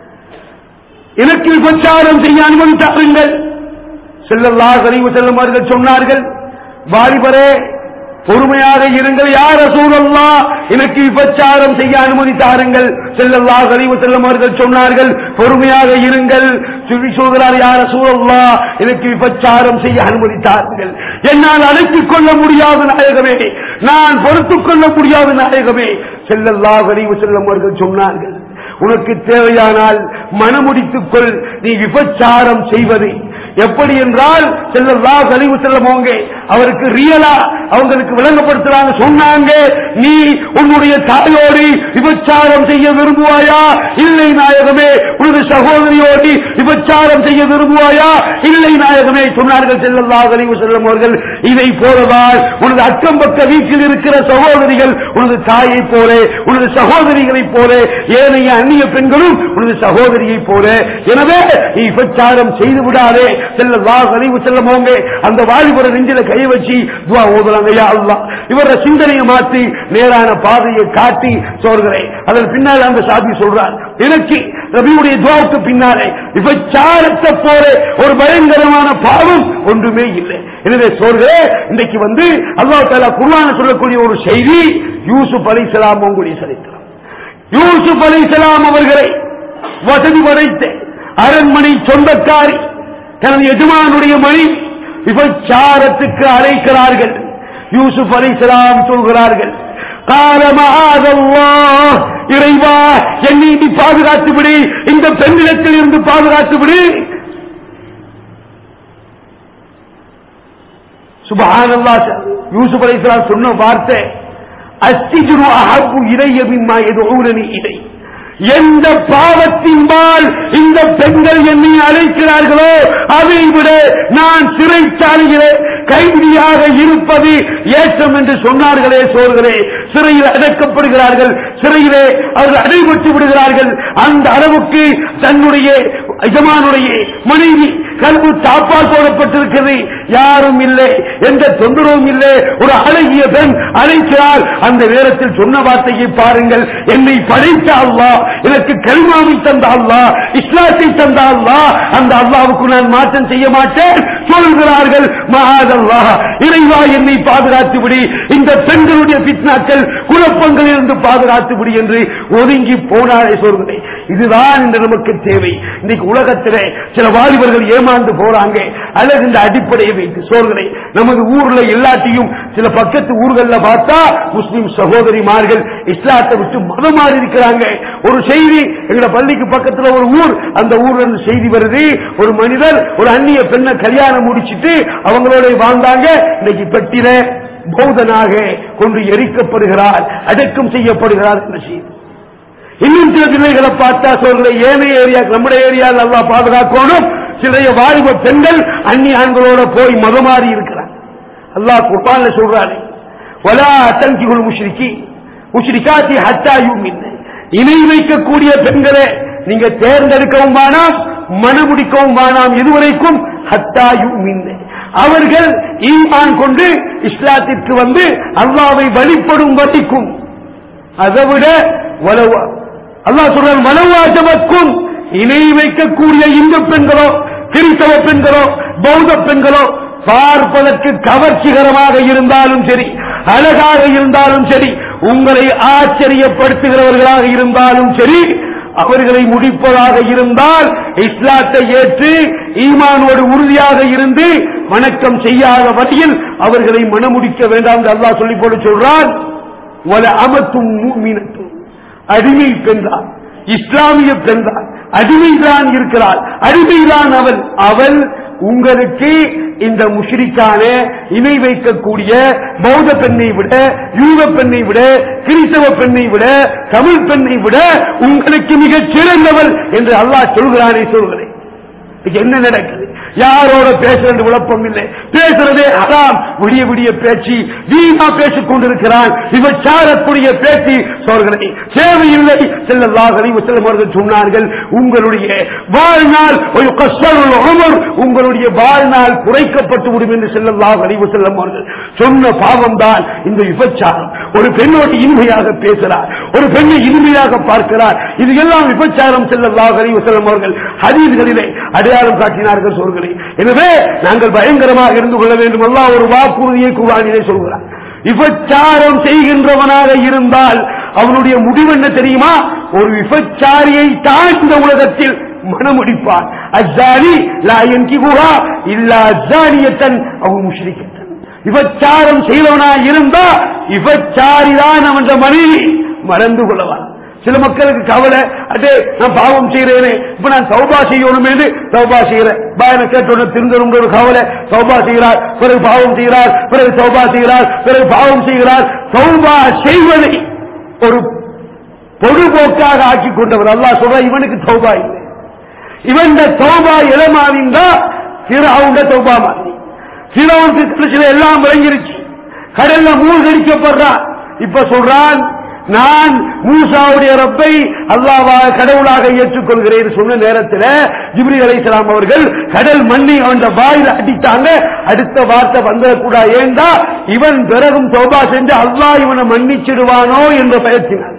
எனக்கு விபச்சாரம் செய்ய அனுமதித்தாருங்கள் செல்லல்லாஹ் அறிவு செல்லும் அவர்கள் சொன்னார்கள் வாலிபரே பொறுமையாக இருங்கள் யார சூழல்லா எனக்கு விபச்சாரம் செய்ய அனுமதித்தாருங்கள் செல்லல்லா கழிவு செல்லும் அவர்கள் சொன்னார்கள் பொறுமையாக இருங்கள் சொல்லி சொல்கிறார் யார சூழல்லா எனக்கு விபச்சாரம் செய்ய அனுமதித்தார்கள் என்னால் அழைத்துக் கொள்ள முடியாத நாயகமே நான் பொறுத்துக் கொள்ள முடியாத நாயகமே செல்லல்லா கழிவு செல்லும் அவர்கள் சொன்னார்கள் உனக்கு தேவையானால் மனமுடித்துக் கொள் நீ விபச்சாரம் செய்வது எப்படி என்றால் செல்லல்லா கழிவு செல்லமோங்க அவருக்கு ரியலா அவங்களுக்கு விளங்கப்படுத்துறாங்க சொன்னாங்க நீ உன்னுடைய தாயோடு விபச்சாரம் செய்ய விரும்புவாயா இல்லை நாயகமே உனது சகோதரியோடு விபச்சாரம் செய்ய விரும்புவாயா இல்லை நாயகமே சொன்னார்கள் செல்லல்லா கழிவு செல்லும் அவர்கள் இதை போலதான் உனது அக்கம் பக்க வீட்டில் இருக்கிற சகோதரிகள் உனது தாயை போல உனது சகோதரிகளைப் போல ஏனைய அந்நிய பெண்களும் உனது சகோதரியை போல எனவே நீ விபச்சாரம் செய்து விடாதே செல்ல வா கழிவு செல்லமோங்க அந்த வாலிபர நெஞ்சில கை வச்சு துவா ஓதுறாங்க யா அல்லாஹ் இவர சிந்தனையை மாற்றி நேரான பாதையை காட்டி சொல்கிறேன் அதன் பின்னால் அந்த சாதி சொல்றார் எனக்கு ரபியுடைய துவாவுக்கு பின்னாலே விபச்சாரத்தை போல ஒரு பயங்கரமான பாவம் ஒன்றுமே இல்லை எனவே சொல்கிறேன் இன்னைக்கு வந்து அல்லாஹ் தாலா குர்ஆன சொல்லக்கூடிய ஒரு செய்தி யூசுப் அலைஹிஸ்ஸலாம் உங்களுடைய சரித்திரம் யூசுப் அலைஹிஸ்ஸலாம் அவர்களை வசதி படைத்த அரண்மனை சொந்தக்காரி தனது எஜமானுடைய மணி விபச்சாரத்துக்கு அழைக்கிறார்கள் யூசுப் அலைஹிஸ்ஸலாம் சொல்கிறார்கள் காலமாகல்லா இறைவா என்னை நீ பாதுகாத்து விடு இந்த பெண்ணிடத்தில் இருந்து பாதுகாத்து விடு சுபஹானல்லா யூசுப் அலைஹிஸ்ஸலாம் சொன்ன வார்த்தை அஸ்திஜுரு அஹப்பு இறைய மிம்மா எதுவுனி இதை எந்த பாவத்தின்பால் இந்த பெண்கள் என்னை அழைக்கிறார்களோ அதை விட நான் சிறைச்சாலையிலே கைதியாக இருப்பது ஏற்றம் என்று சொன்னார்களே சோர்களே சிறையில் அடக்கப்படுகிறார்கள் சிறையிலே அவர்கள் அடைபட்டு விடுகிறார்கள் அந்த அளவுக்கு தன்னுடைய எஜமானுடைய மனைவி கல்வி தாப்பால் போடப்பட்டிருக்கிறது யாரும் இல்லை எந்த தொந்தரவும் இல்லை ஒரு அழகிய பெண் அழைக்கிறாள் அந்த நேரத்தில் சொன்ன வார்த்தையை பாருங்கள் என்னை படைத்த அல்லா எனக்கு கல்மாவை தந்த அல்லா இஸ்லாத்தை தந்த அல்லா அந்த அல்லாவுக்கு நான் மாற்றம் செய்ய மாட்டேன் சொல்கிறார்கள் மகாதல்லா இறைவா என்னை பாதுகாத்து விடி இந்த பெண்களுடைய பித்னாக்கள் குழப்பங்களில் இருந்து பாதுகாத்து விடி என்று ஒதுங்கி போனாரே சொல்கிறேன் இதுதான் இந்த நமக்கு தேவை இன்னைக்கு உலகத்திலே சில வாலிபர்கள் ஏமாந்து போறாங்க அல்லது இந்த அடிப்படையை வைத்து சொல்கிறேன் நமது ஊர்ல எல்லாத்தையும் சில பக்கத்து ஊர்கள்ல பார்த்தா முஸ்லிம் சகோதரிமார்கள் இஸ்லாத்தை விட்டு மதம் மாறி இருக்கிறாங்க ஒரு செய்தி எங்க பள்ளிக்கு பக்கத்துல ஒரு ஊர் அந்த ஊர்ல இருந்து செய்தி வருது ஒரு மனிதர் ஒரு அந்நிய பெண்ணை கல்யாணம் முடிச்சிட்டு அவங்களோட வாழ்ந்தாங்க இன்னைக்கு பெட்டில பௌதனாக கொண்டு எரிக்கப்படுகிறார் அடக்கம் செய்யப்படுகிறார் என்ற செய்தி இன்னும் சில பிள்ளைகளை பார்த்தா சொல்ற ஏனைய ஏரியா நம்முடைய ஏரியா நல்லா பாதுகாக்கணும் சிலைய வாலிப பெண்கள் அந்நிய ஆண்களோட போய் மதமாறி இருக்கிறார் அல்லாஹ் குர்பான்ல சொல்றாரு வலா தங்கிகுள் முஷ்ரிக்கி முஷ்ரிகாத்தி ஹத்தா யூமின் இணை வைக்கக்கூடிய பெண்களே நீங்க தேர்ந்தெடுக்கவும் வேணாம் மனமுடிக்கவும் வேணாம் இதுவரைக்கும் ஹத்தாயு மின்ன அவர்கள் ஈமான் கொண்டு இஸ்லாத்திற்கு வந்து அல்லாவை வழிபடும் வரைக்கும் அதை விட வலவா அல்லாஹ் சொல்றான் வலவாஜமக்கும் இணை வைக்கக்கூடிய இந்து பெண்களோ கிறிஸ்தவ பெண்களோ பௌத்த பெண்களோ பார்ப்பதற்கு கவர்ச்சிகரமாக இருந்தாலும் சரி அழகாக இருந்தாலும் சரி உங்களை ஆச்சரியப்படுத்துகிறவர்களாக இருந்தாலும் சரி அவர்களை முடிப்பதாக இருந்தால் இஸ்லாத்தை ஏற்று ஈமானோடு உறுதியாக இருந்து வணக்கம் செய்யாத வழியில் அவர்களை மனமுடிக்க வேண்டாம் என்று அல்லாஹ் சொல்லிக் போட்டு சொல்றான் வல அமத்தும் மூமினத்தும் அடிமை பெண்தான் இஸ்லாமிய பெண்தான் அடிமைதான் இருக்கிறாள் அடிமைதான் அவள் அவள் உங்களுக்கு இந்த முஷ்ரிக்கான இணை வைக்கக்கூடிய பௌத்த பெண்ணை விட யூத பெண்ணை விட கிறிஸ்தவ பெண்ணை விட தமிழ் பெண்ணை விட உங்களுக்கு மிகச் சிறந்தவள் என்று அல்லாஹ் சொல்கிறானே சொல்கிறேன் என்ன நடக்குது யாரோட பேசுறது விளப்பம் இல்லை பேசுறதே அதான் விடிய விடிய பேச்சு வீணா பேசிக் கொண்டிருக்கிறான் விபச்சாரக்கூடிய பேச்சு சோர்களே தேவையில்லை செல்லல்லாஹரி செல்லும் அவர்கள் சொன்னார்கள் உங்களுடைய வாழ்நாள் ஒரு கஷ்டம் அமர் உங்களுடைய வாழ்நாள் குறைக்கப்பட்டு விடும் என்று செல்லல்லாஹ் அறிவு செல்லும் அவர்கள் சொன்ன பாவம் தான் இந்த விபச்சாரம் ஒரு பெண்ணோடு இனிமையாக பேசுகிறார் ஒரு பெண்ணை இனிமையாக பார்க்கிறார் இது எல்லாம் விபச்சாரம் செல்லல்லாஹ் அறிவு செல்லும் அவர்கள் ஹதீஸ்களிலே அடையாளம் காட்டினார்கள் சொல்கிறேன் எனவே நாங்கள் பயங்கரமாக இருந்து கொள்ள வேண்டும் அல்லா ஒரு வாக்குறுதியை குரானிலே சொல்கிறார் விபச்சாரம் செய்கின்றவனாக இருந்தால் அவனுடைய முடிவு என்ன தெரியுமா ஒரு விபச்சாரியை தான் இந்த உலகத்தில் மனமுடிப்பான் அஜானி லாயன் கிபுரா இல்லா அஜானியத்தன் அவன் முஷ்ரிக்கத்தன் விபச்சாரம் செய்தவனாக இருந்தா விபச்சாரிதான் அவன் மனைவி மறந்து கொள்ளவான் சில மக்களுக்கு கவலை அடே நான் பாவம் செய்யறேனே இப்ப நான் சௌபா செய்யணும் என்று சௌபா செய்யறேன் பாயனை கேட்டோட திருந்தரும் ஒரு கவலை சௌபா செய்கிறார் பிறகு பாவம் செய்கிறார் பிறகு சௌபா செய்கிறார் பிறகு பாவம் செய்கிறார் சௌபா செய்வதை ஒரு பொதுபோக்காக ஆக்கி கொண்டவர் அல்லா சொல்ற இவனுக்கு சௌபா இல்லை இவன் தௌபா இளமாவிந்தா சிறாவுண்ட தௌபா மாதிரி சிறவுக்கு கிருஷ்ண எல்லாம் விளங்கிருச்சு கடல்ல மூழ்கடிக்கப்படுறான் இப்ப சொல்றான் நான் மூசாவுடைய ரப்பை அல்லாவா கடவுளாக ஏற்றுக்கொள்கிறேன் சொன்ன நேரத்தில் ஜிப்ரி அலைசலாம் அவர்கள் கடல் மண்ணை அவன் வாயில அடித்தாங்க அடுத்த வார்த்தை வந்தக்கூடா ஏண்டா இவன் பிறகும் சோபா சென்று அல்லாஹ் இவனை மன்னிச்சிடுவானோ என்று பயத்தினார்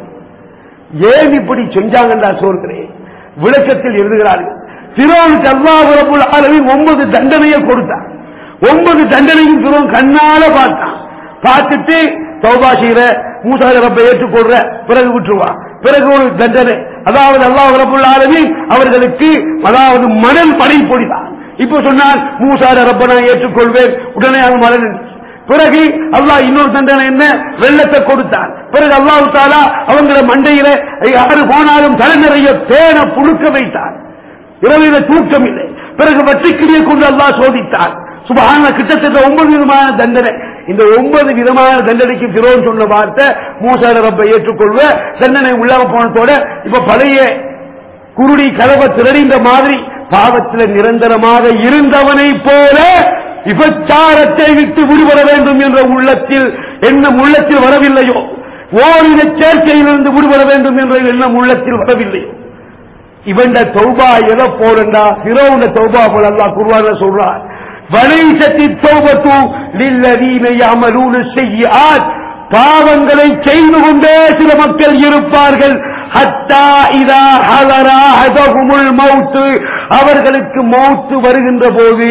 ஏன் இப்படி செஞ்சாங்கன்றா சொல்கிறேன் விளக்கத்தில் எழுதுகிறார்கள் சிரோனுக்கு அல்லாஹ் ரபுல் ஆலமின் ஒன்பது தண்டனையை கொடுத்தான் ஒன்பது தண்டனையும் சிரோன் கண்ணால பார்த்தான் பார்த்துட்டு சௌபா செய்யற மூசாத ரப்பை ஏற்றுக்கொள்ற பிறகு விட்டுருவான் பிறகு ஒரு தண்டனை அதாவது அல்லாஹ் ரபுல் ஆலமின் அவர்களுக்கு அதாவது மணல் படை பொடிதான் இப்ப சொன்னால் மூசாத ரப்ப நான் ஏற்றுக்கொள்வேன் உடனே அது மணல் பிறகு அல்லாஹ் இன்னொரு தண்டனை என்ன வெள்ளத்தை கொடுத்தான் பிறகு அல்லாஹு தாலா அவங்கள மண்டையில யாரு போனாலும் தலை நிறைய பேன புழுக்க வைத்தான் இரவில தூக்கம் இல்லை பிறகு வட்டிக்கிடியை கொண்டு அல்லாஹ் சோதித்தான் சுபகான கிட்டத்தட்ட ஒன்பது விதமான தண்டனை இந்த ஒன்பது விதமான தண்டனைக்கு திரோன் சொன்ன வார்த்தை மூசார ரப்பை ஏற்றுக்கொள்வ தண்டனை உள்ளாம போனதோட இப்ப பழைய குருடி கதவை திரடிந்த மாதிரி பாவத்தில் நிரந்தரமாக இருந்தவனை போல விபச்சாரத்தை விட்டு விடுபட வேண்டும் என்ற உள்ளத்தில் எண்ணம் உள்ளத்தில் வரவில்லையோ ஓரின சேர்க்கையிலிருந்து விடுபட வேண்டும் என்ற எண்ணம் உள்ளத்தில் வரவில்லையோ இவன் தௌபா எதை போலண்டா ஹிரோவுன தௌபா போல அல்லா குருவான சொல்றார் வலைசத்தி தௌபத்து லில்லதீன யஅமலூன ஸய்யிஆத் பாவங்களை செய்து கொண்டே சில மக்கள் இருப்பார்கள் ஹத்தா இதா ஹலரா ஹதகுமுல் மௌத்து அவர்களுக்கு மௌத்து வருகின்ற போது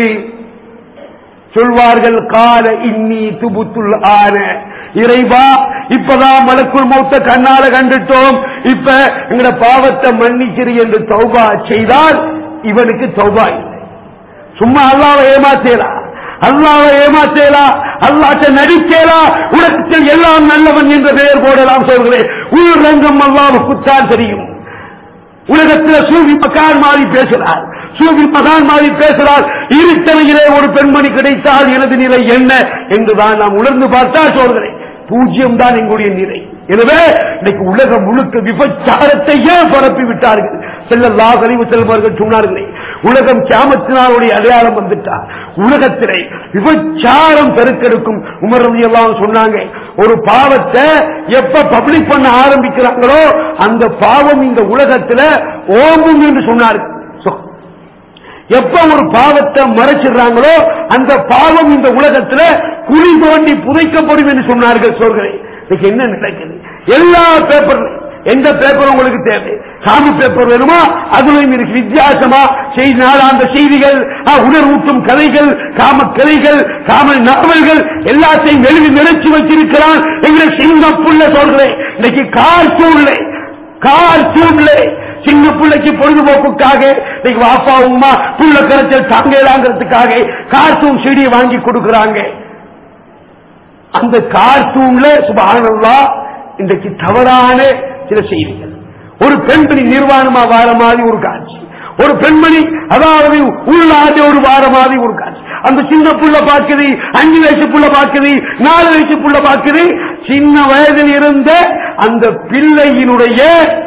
சொல்வார்கள் கால இன்னி துபுத்துல் ஆன இறைவா இப்பதான் மலக்குள் மௌத்த கண்ணால கண்டுட்டோம் இப்ப எங்கட பாவத்தை மன்னிச்சிரு என்று தௌபா செய்தால் இவனுக்கு தௌபா இல்லை சும்மா அல்லாவை ஏமாத்தேலா அல்லாவை ஏமாத்தேலா அல்லாட்ட நடிக்கேலா உலகத்தில் எல்லாம் நல்லவன் என்ற பெயர் போடலாம் சொல்கிறேன் உயிர் ரங்கம் அல்லாவுக்குத்தான் தெரியும் உலகத்தில் சூவி மகான் மாறி பேசுகிறார் சூவி மகான் மாறி பேசுகிறார் இருத்தனையிலே ஒரு பெண்மணி கிடைத்தால் எனது நிலை என்ன என்றுதான் நாம் உணர்ந்து பார்த்தா சொல்கிறேன் பூஜ்யம் தான் எங்களுடைய நிலை எனவே இன்னைக்கு உலகம் முழுக்க விபச்சாரத்தை ஏன் பரப்பி விட்டார்கள் செல்லல்லா கழிவு செல்வர்கள் சொன்னார்களே உலகம் கியாமத்தினாருடைய அடையாளம் வந்துட்டார் உலகத்திலே விபச்சாரம் பெருக்கெடுக்கும் உமர் ரவி எல்லாம் சொன்னாங்க ஒரு பாவத்தை எப்ப பப்ளிக் பண்ண ஆரம்பிக்கிறாங்களோ அந்த பாவம் இந்த உலகத்துல ஓம்பும் என்று சொன்னார்கள் சொ- எப்ப ஒரு பாவத்தை மறைச்சிடுறாங்களோ அந்த பாவம் இந்த உலகத்துல குழி தோண்டி புதைக்கப்படும் என்று சொன்னார்கள் சோர்களே இன்னைக்கு என்ன நடக்குது எல்லா பேப்பர்லையும் எந்த பேப்பர் உங்களுக்கு தேவை சாமி பேப்பர் வேணுமா அதுலயும் இருக்கு வித்தியாசமா செய்தி நாளாந்த செய்திகள் ஆ, உணர்வூட்டும் கதைகள் காம கதைகள் காம நாவல்கள் எல்லாத்தையும் எழுதி நினைச்சு வச்சிருக்கிறான் எங்களை சிங்கப்புள்ள சொல்கிறேன் இன்னைக்கு கார்ட்டூன்ல கார்ட்டூன்ல சின்ன பிள்ளைக்கு பொழுதுபோக்குக்காக இன்னைக்கு வாப்பா உமா புள்ள கரைச்சல் தாங்கலாங்கிறதுக்காக கார்ட்டூன் செடியை வாங்கி கொடுக்கறாங்க அந்த கார்ட்டூன்ல சுபானல்லா இன்றைக்கு தவறான சில செய்திகள் ஒரு பெண்மணி நிர்வாணமா வார மாதிரி ஒரு காட்சி ஒரு பெண்மணி அதாவது உள்ளாத ஒரு வார மாதிரி ஒரு காட்சி அந்த சின்ன புள்ள பாக்குது அஞ்சு வயசு புள்ள பாக்குது நாலு வயசு புள்ள பாக்குது சின்ன வயதில் இருந்த அந்த பிள்ளையினுடைய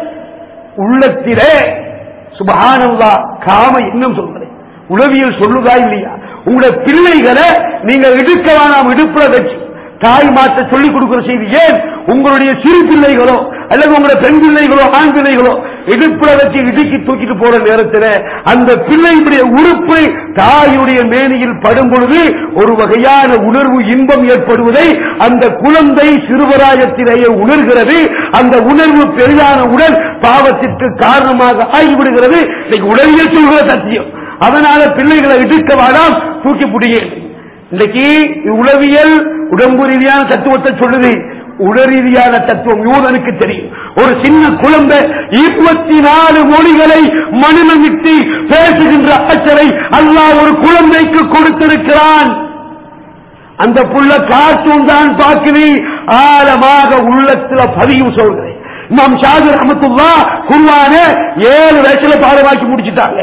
உள்ளத்திலே சுபஹானல்லா காம இன்னும் சொல்றேன் உளவியல் சொல்லுதா இல்லையா உங்களுடைய பிள்ளைகளை நீங்க இடுக்க வேணாம் இடுப்புல வச்சு தாய் மாற்ற சொல்லிக் கொடுக்கிற செய்தி ஏன் உங்களுடைய சிறு பிள்ளைகளோ அல்லது உங்களுடைய பெண் பிள்ளைகளோ ஆண் பிள்ளைகளோ இடுப்புல வச்சு இடுக்கி தூக்கிட்டு போற நேரத்தில் அந்த பிள்ளையுடைய உறுப்பு தாயுடைய மேனியில் படும் பொழுது ஒரு வகையான உணர்வு இன்பம் ஏற்படுவதை அந்த குழந்தை சிறுவராயத்திலேயே உணர்கிறது அந்த உணர்வு பெரிதான உடல் பாவத்திற்கு காரணமாக ஆகிவிடுகிறது இன்னைக்கு உடலியல் சொல்கிற சத்தியம் அதனால பிள்ளைகளை இடுக்க வேண்டாம் தூக்கி பிடிங்க இன்னைக்கு உளவியல் உடம்பு ரீதியான தத்துவத்தை சொல்லுது உடல் ரீதியான தத்துவம் யூதனுக்கு தெரியும் ஒரு சின்ன குழந்தை இருபத்தி நாலு மொழிகளை மனிதமிட்டு பேசுகின்ற ஆற்றலை அல்லாஹ் ஒரு குழந்தைக்கு கொடுத்திருக்கிறான் அந்த புள்ள கார்ட்டூன் தான் பார்க்குது ஆழமாக உள்ளத்துல பதிவு சொல்கிறேன் இமாம் ஷாது ரஹமத்துல்லா குர்வான ஏழு வயசுல பாடமாக்கி முடிச்சிட்டாங்க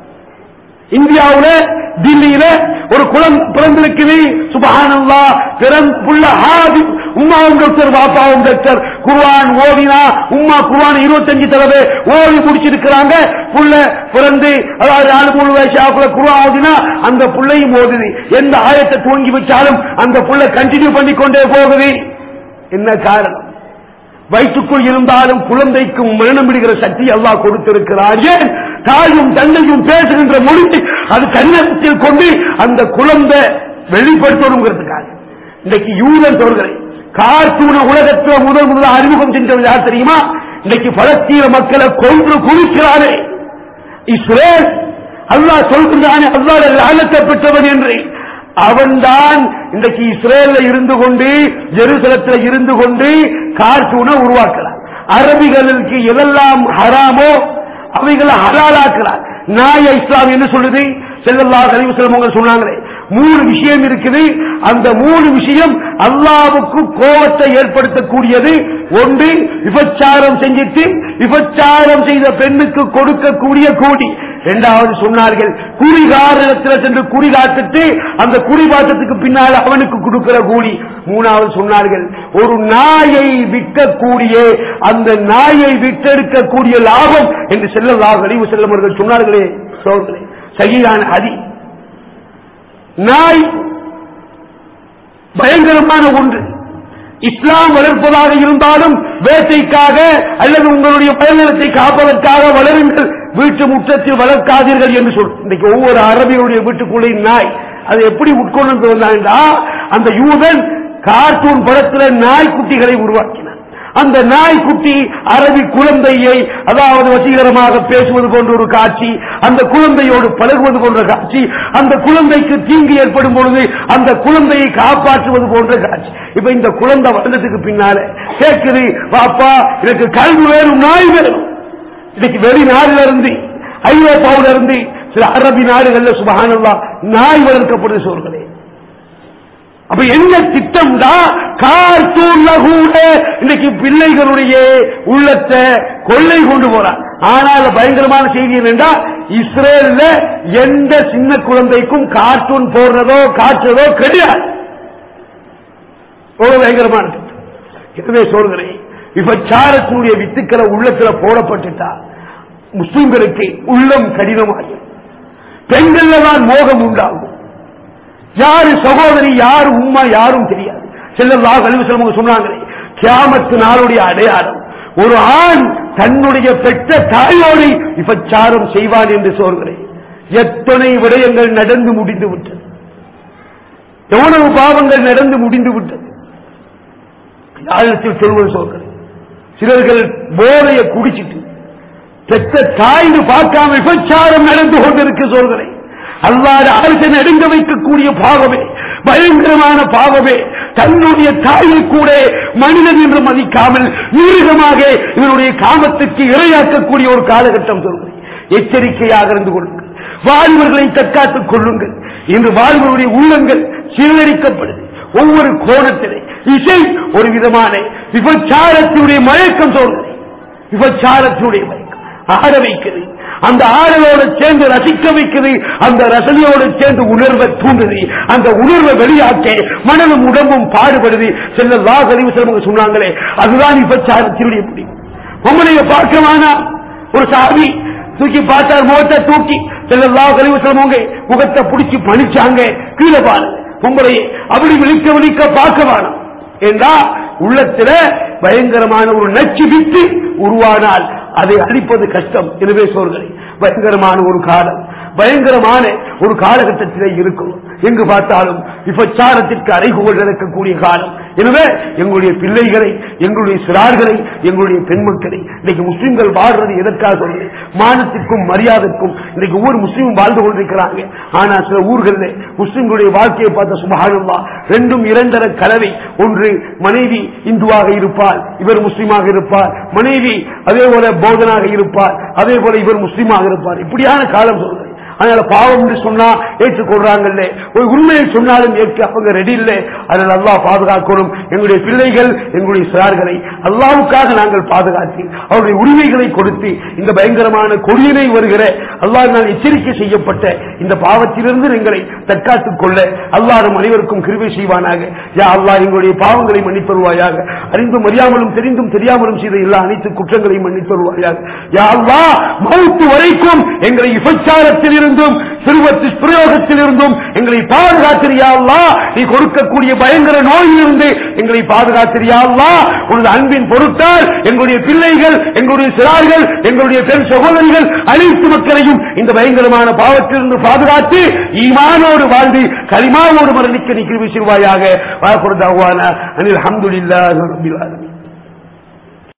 இந்தியாவுல தில்லியில ஒரு குழந்தை பிறந்திருக்குது சுபஹானல்லா பிறந்த புள்ள ஹாதி உமாவும் டாக்டர் பாப்பாவும் டாக்டர் குர்வான் ஓதினா உம்மா குர்வான் இருபத்தஞ்சு தடவை ஓதி முடிச்சிருக்கிறாங்க புள்ள பிறந்து அதாவது நாலு மூணு வயசு ஆகுல குர்வான் ஓதினா அந்த புள்ளையும் ஓதுது எந்த ஆயத்தை துவங்கி வச்சாலும் அந்த புள்ள கண்டினியூ பண்ணி கொண்டே போகுது என்ன காரணம் வயிற்றுக்குள் இருந்தாலும் குழந்தைக்கும் மரணமிடுகிற சக்தி அல்லாஹ் கொடுத்திருக்கிறார் ஏன் தாயும் தந்தையும் பேசுகின்ற மொழி அது கண்ணத்தில் கொண்டு அந்த குழந்தை வெளிப்படுத்தணுங்கிறதுக்காக இன்னைக்கு யூதன் சொல்கிறேன் கார்ட்டூன உலகத்தில் முதல் முதல் அறிமுகம் செஞ்சது யார் தெரியுமா இன்னைக்கு பலஸ்தீன மக்களை கொன்று குவிக்கிறானே இஸ்ரேல் அல்லாஹ் சொல்கின்றானே அல்லாஹ் லாலத்தை பெற்றவன் என்று அவன்தான் இன்றைக்கு இஸ்ரேல்ல இருந்து கொண்டு ஜெருசலத்தில் இருந்து கொண்டு கார்ட்டூனை உருவாக்கலாம் அரபிகளுக்கு எதெல்லாம் ஹராமோ அவைகளை ஹலாலாக்கிறார் நாய இஸ்லாம் என்ன சொல்லுது செல்லல்லா கலிவசலம் அவங்க சொன்னாங்களே மூணு விஷயம் இருக்குது அந்த மூணு விஷயம் அல்லாவுக்கு கோபத்தை ஏற்படுத்தக்கூடியது ஒன்று விபச்சாரம் செஞ்சிட்டு விபச்சாரம் செய்த பெண்ணுக்கு கொடுக்கக்கூடிய கூடி இரண்டாவது சொன்னார்கள் குறிகாரணத்தில் சென்று குறி காத்துட்டு அந்த குறி காட்டத்துக்கு பின்னால் அவனுக்கு கொடுக்கிற கூலி மூணாவது சொன்னார்கள் ஒரு நாயை விற்கக்கூடிய அந்த நாயை விற்றெடுக்கக்கூடிய லாபம் என்று செல்லலாம் அறிவு செல்லவர்கள் சொன்னார்களே சோழர்களே சரியான அதி நாய் பயங்கரமான ஒன்று இஸ்லாம் வளர்ப்பதாக இருந்தாலும் வேட்டைக்காக அல்லது உங்களுடைய பயணத்தை காப்பதற்காக வளருங்கள் வீட்டு முற்றத்தில் வளர்க்காதீர்கள் என்று சொல் இன்றைக்கு ஒவ்வொரு அரபியுடைய வீட்டுக்குள்ளே நாய் அதை எப்படி உட்கொண்டு வந்தாண்டா அந்த யூதன் கார்ட்டூன் படத்தில் நாய்க்குட்டிகளை உருவாக்கினார் அந்த நாய்க்குட்டி அரபி குழந்தையை அதாவது வசீகரமாக பேசுவது போன்ற ஒரு காட்சி அந்த குழந்தையோடு பழகுவது போன்ற காட்சி அந்த குழந்தைக்கு தீங்கு ஏற்படும் பொழுது அந்த குழந்தையை காப்பாற்றுவது போன்ற காட்சி இப்ப இந்த குழந்தை வந்ததுக்கு பின்னால கேட்குது பாப்பா எனக்கு கல்வி வேணும் நாய் வேணும் இன்னைக்கு வெளிநாடுல இருந்து ஐரோப்பாவில இருந்து சில அரபி நாடுகள்ல சுபகானல்லா நாய் வளர்க்கப்படுது சோர்களே அப்ப என்ன திட்டம் தான் கார்ட்டூன்ல கூட இன்னைக்கு பிள்ளைகளுடைய உள்ளத்தை கொள்ளை கொண்டு போறார் ஆனால் பயங்கரமான செய்தி என்னென்றா இஸ்ரேல்ல எந்த சின்ன குழந்தைக்கும் கார்ட்டூன் போடுறதோ காட்டுறதோ கிடையாது ஒரு பயங்கரமான திட்டம் எனவே சொல்கிறேன் விபச்சாரத்தினுடைய வித்துக்களை உள்ளத்துல போடப்பட்டுட்டா முஸ்லிம்களுக்கு உள்ளம் கடினமாகும் பெண்கள்ல தான் மோகம் உண்டாகும் யாரு சகோதரி யாரு உம்மா யாரும் தெரியாது செல்லல்லா கழிவு சொன்னாங்களே கியாமத்து நாளுடைய அடையாளம் ஒரு ஆண் தன்னுடைய பெற்ற தாயோடு விபச்சாரம் செய்வான் என்று சொல்கிறேன் எத்தனை விடயங்கள் நடந்து முடிந்து விட்டது எவ்வளவு பாவங்கள் நடந்து முடிந்து விட்டது யாரிடத்தில் சொல்வது சொல்கிறேன் சிலர்கள் போதையை குடிச்சிட்டு பெற்ற தாய்னு பார்க்காம விபச்சாரம் நடந்து கொண்டிருக்க சொல்கிறேன் அல்லாத அரசை நெடுங்க வைக்கக்கூடிய பாவமே பயங்கரமான பாவமே தன்னுடைய தாயை கூட மனிதன் என்று மதிக்காமல் மிருகமாக இவருடைய காமத்துக்கு இரையாக்கக்கூடிய ஒரு காலகட்டம் சொல்கிறேன் எச்சரிக்கையாக இருந்து கொள்ளுங்கள் வாழ்வர்களை தற்காத்துக் கொள்ளுங்கள் இன்று வாழ்வருடைய உள்ளங்கள் சீரழிக்கப்படுது ஒவ்வொரு கோணத்திலே இசை ஒரு விதமான விபச்சாரத்தினுடைய மயக்கம் சொல்கிறேன் விபச்சாரத்தினுடைய மயக்கம் ஆட வைக்கிறது அந்த ஆடலோடு சேர்ந்து ரசிக்க வைக்கிறது அந்த ரசனையோடு சேர்ந்து உணர்வை தூண்டுது அந்த உணர்வை வெளியாக்க மனதும் உடம்பும் பாடுபடுது செல்ல லாகலிவு செல்வங்க சொன்னாங்களே அதுதான் விபச்சாரத்தினுடைய முடிவு உங்களைய பார்க்கவானா ஒரு சாமி தூக்கி பார்த்தார் முகத்தை தூக்கி செல்லல்லா கழிவு செல்வங்க முகத்தை பிடிச்சி பணிச்சாங்க கீழே பாருங்க உங்களை அப்படி விழிக்க விழிக்க பார்க்க வேணும் என்றா உள்ளத்துல பயங்கரமான ஒரு நச்சு வித்து உருவானால் அதை அழிப்பது கஷ்டம் எனவே சோர்களே பயங்கரமான ஒரு காலம் பயங்கரமான ஒரு காலகட்டத்திலே இருக்கும் எங்கு பார்த்தாலும் விபச்சாரத்திற்கு அறைகோல் நடக்கக்கூடிய காலம் எனவே எங்களுடைய பிள்ளைகளை எங்களுடைய சிறார்களை எங்களுடைய பெண்மக்களை இன்னைக்கு முஸ்லிம்கள் வாழ்றது எதற்காக சொல்றேன் மானத்திற்கும் மரியாதைக்கும் இன்னைக்கு ஒவ்வொரு முஸ்லீமும் வாழ்ந்து கொண்டிருக்கிறாங்க ஆனா சில ஊர்களில் முஸ்லிம்களுடைய வாழ்க்கையை பார்த்த சுபகானம்மா ரெண்டும் இரண்டர கலவை ஒன்று மனைவி இந்துவாக இருப்பார் இவர் முஸ்லீமாக இருப்பார் மனைவி அதே போல போதனாக இருப்பார் அதே போல இவர் முஸ்லீமாக இருப்பார் இப்படியான காலம் சொல்றேன் அதனால பாவம் என்று சொன்னா ஏற்றுக்கொள்றாங்கல்ல ஒரு உண்மையை சொன்னாலும் ஏற்க அவங்க ரெடி இல்லை அதனால் அல்லாஹ் பாதுகாக்கணும் எங்களுடைய பிள்ளைகள் எங்களுடைய சிறார்களை அல்லாவுக்காக நாங்கள் பாதுகாத்து அவருடைய உரிமைகளை கொடுத்து இந்த பயங்கரமான கொடியினை வருகிற அல்லாஹ் எச்சரிக்கை செய்யப்பட்ட இந்த பாவத்திலிருந்து எங்களை தற்காத்துக் கொள்ள அல்லாஹ் நம் அனைவருக்கும் கிருபை செய்வானாக யா அல்லாஹ் எங்களுடைய பாவங்களை மன்னித்தருவாயாக அறிந்தும் அறியாமலும் தெரிந்தும் தெரியாமலும் செய்த எல்லா அனைத்து குற்றங்களையும் மன்னித்தருவாயாக யா அல்லாஹ் மௌத்து வரைக்கும் எங்களை விபச்சாரத்தில் இருந்தும் சிறுவத்து பிரயோகத்தில் இருந்தும் எங்களை பாதுகாத்திரியா அல்லா நீ கொடுக்கக்கூடிய பயங்கர நோயிலிருந்து எங்களை பாதுகாத்திரியா அல்லா உனது அன்பின் பொருட்டால் எங்களுடைய பிள்ளைகள் எங்களுடைய சிறார்கள் எங்களுடைய பெண் சகோதரிகள் அனைத்து மக்களையும் இந்த பயங்கரமான பாவத்திலிருந்து பாதுகாத்து ஈமானோடு வாழ்ந்து கரிமாவோடு மரணிக்க நீ கிருபி செய்வாயாக வாக்குறதாவான அனில் அஹமதுல்லாஹி ரப்பில் ஆலமீன்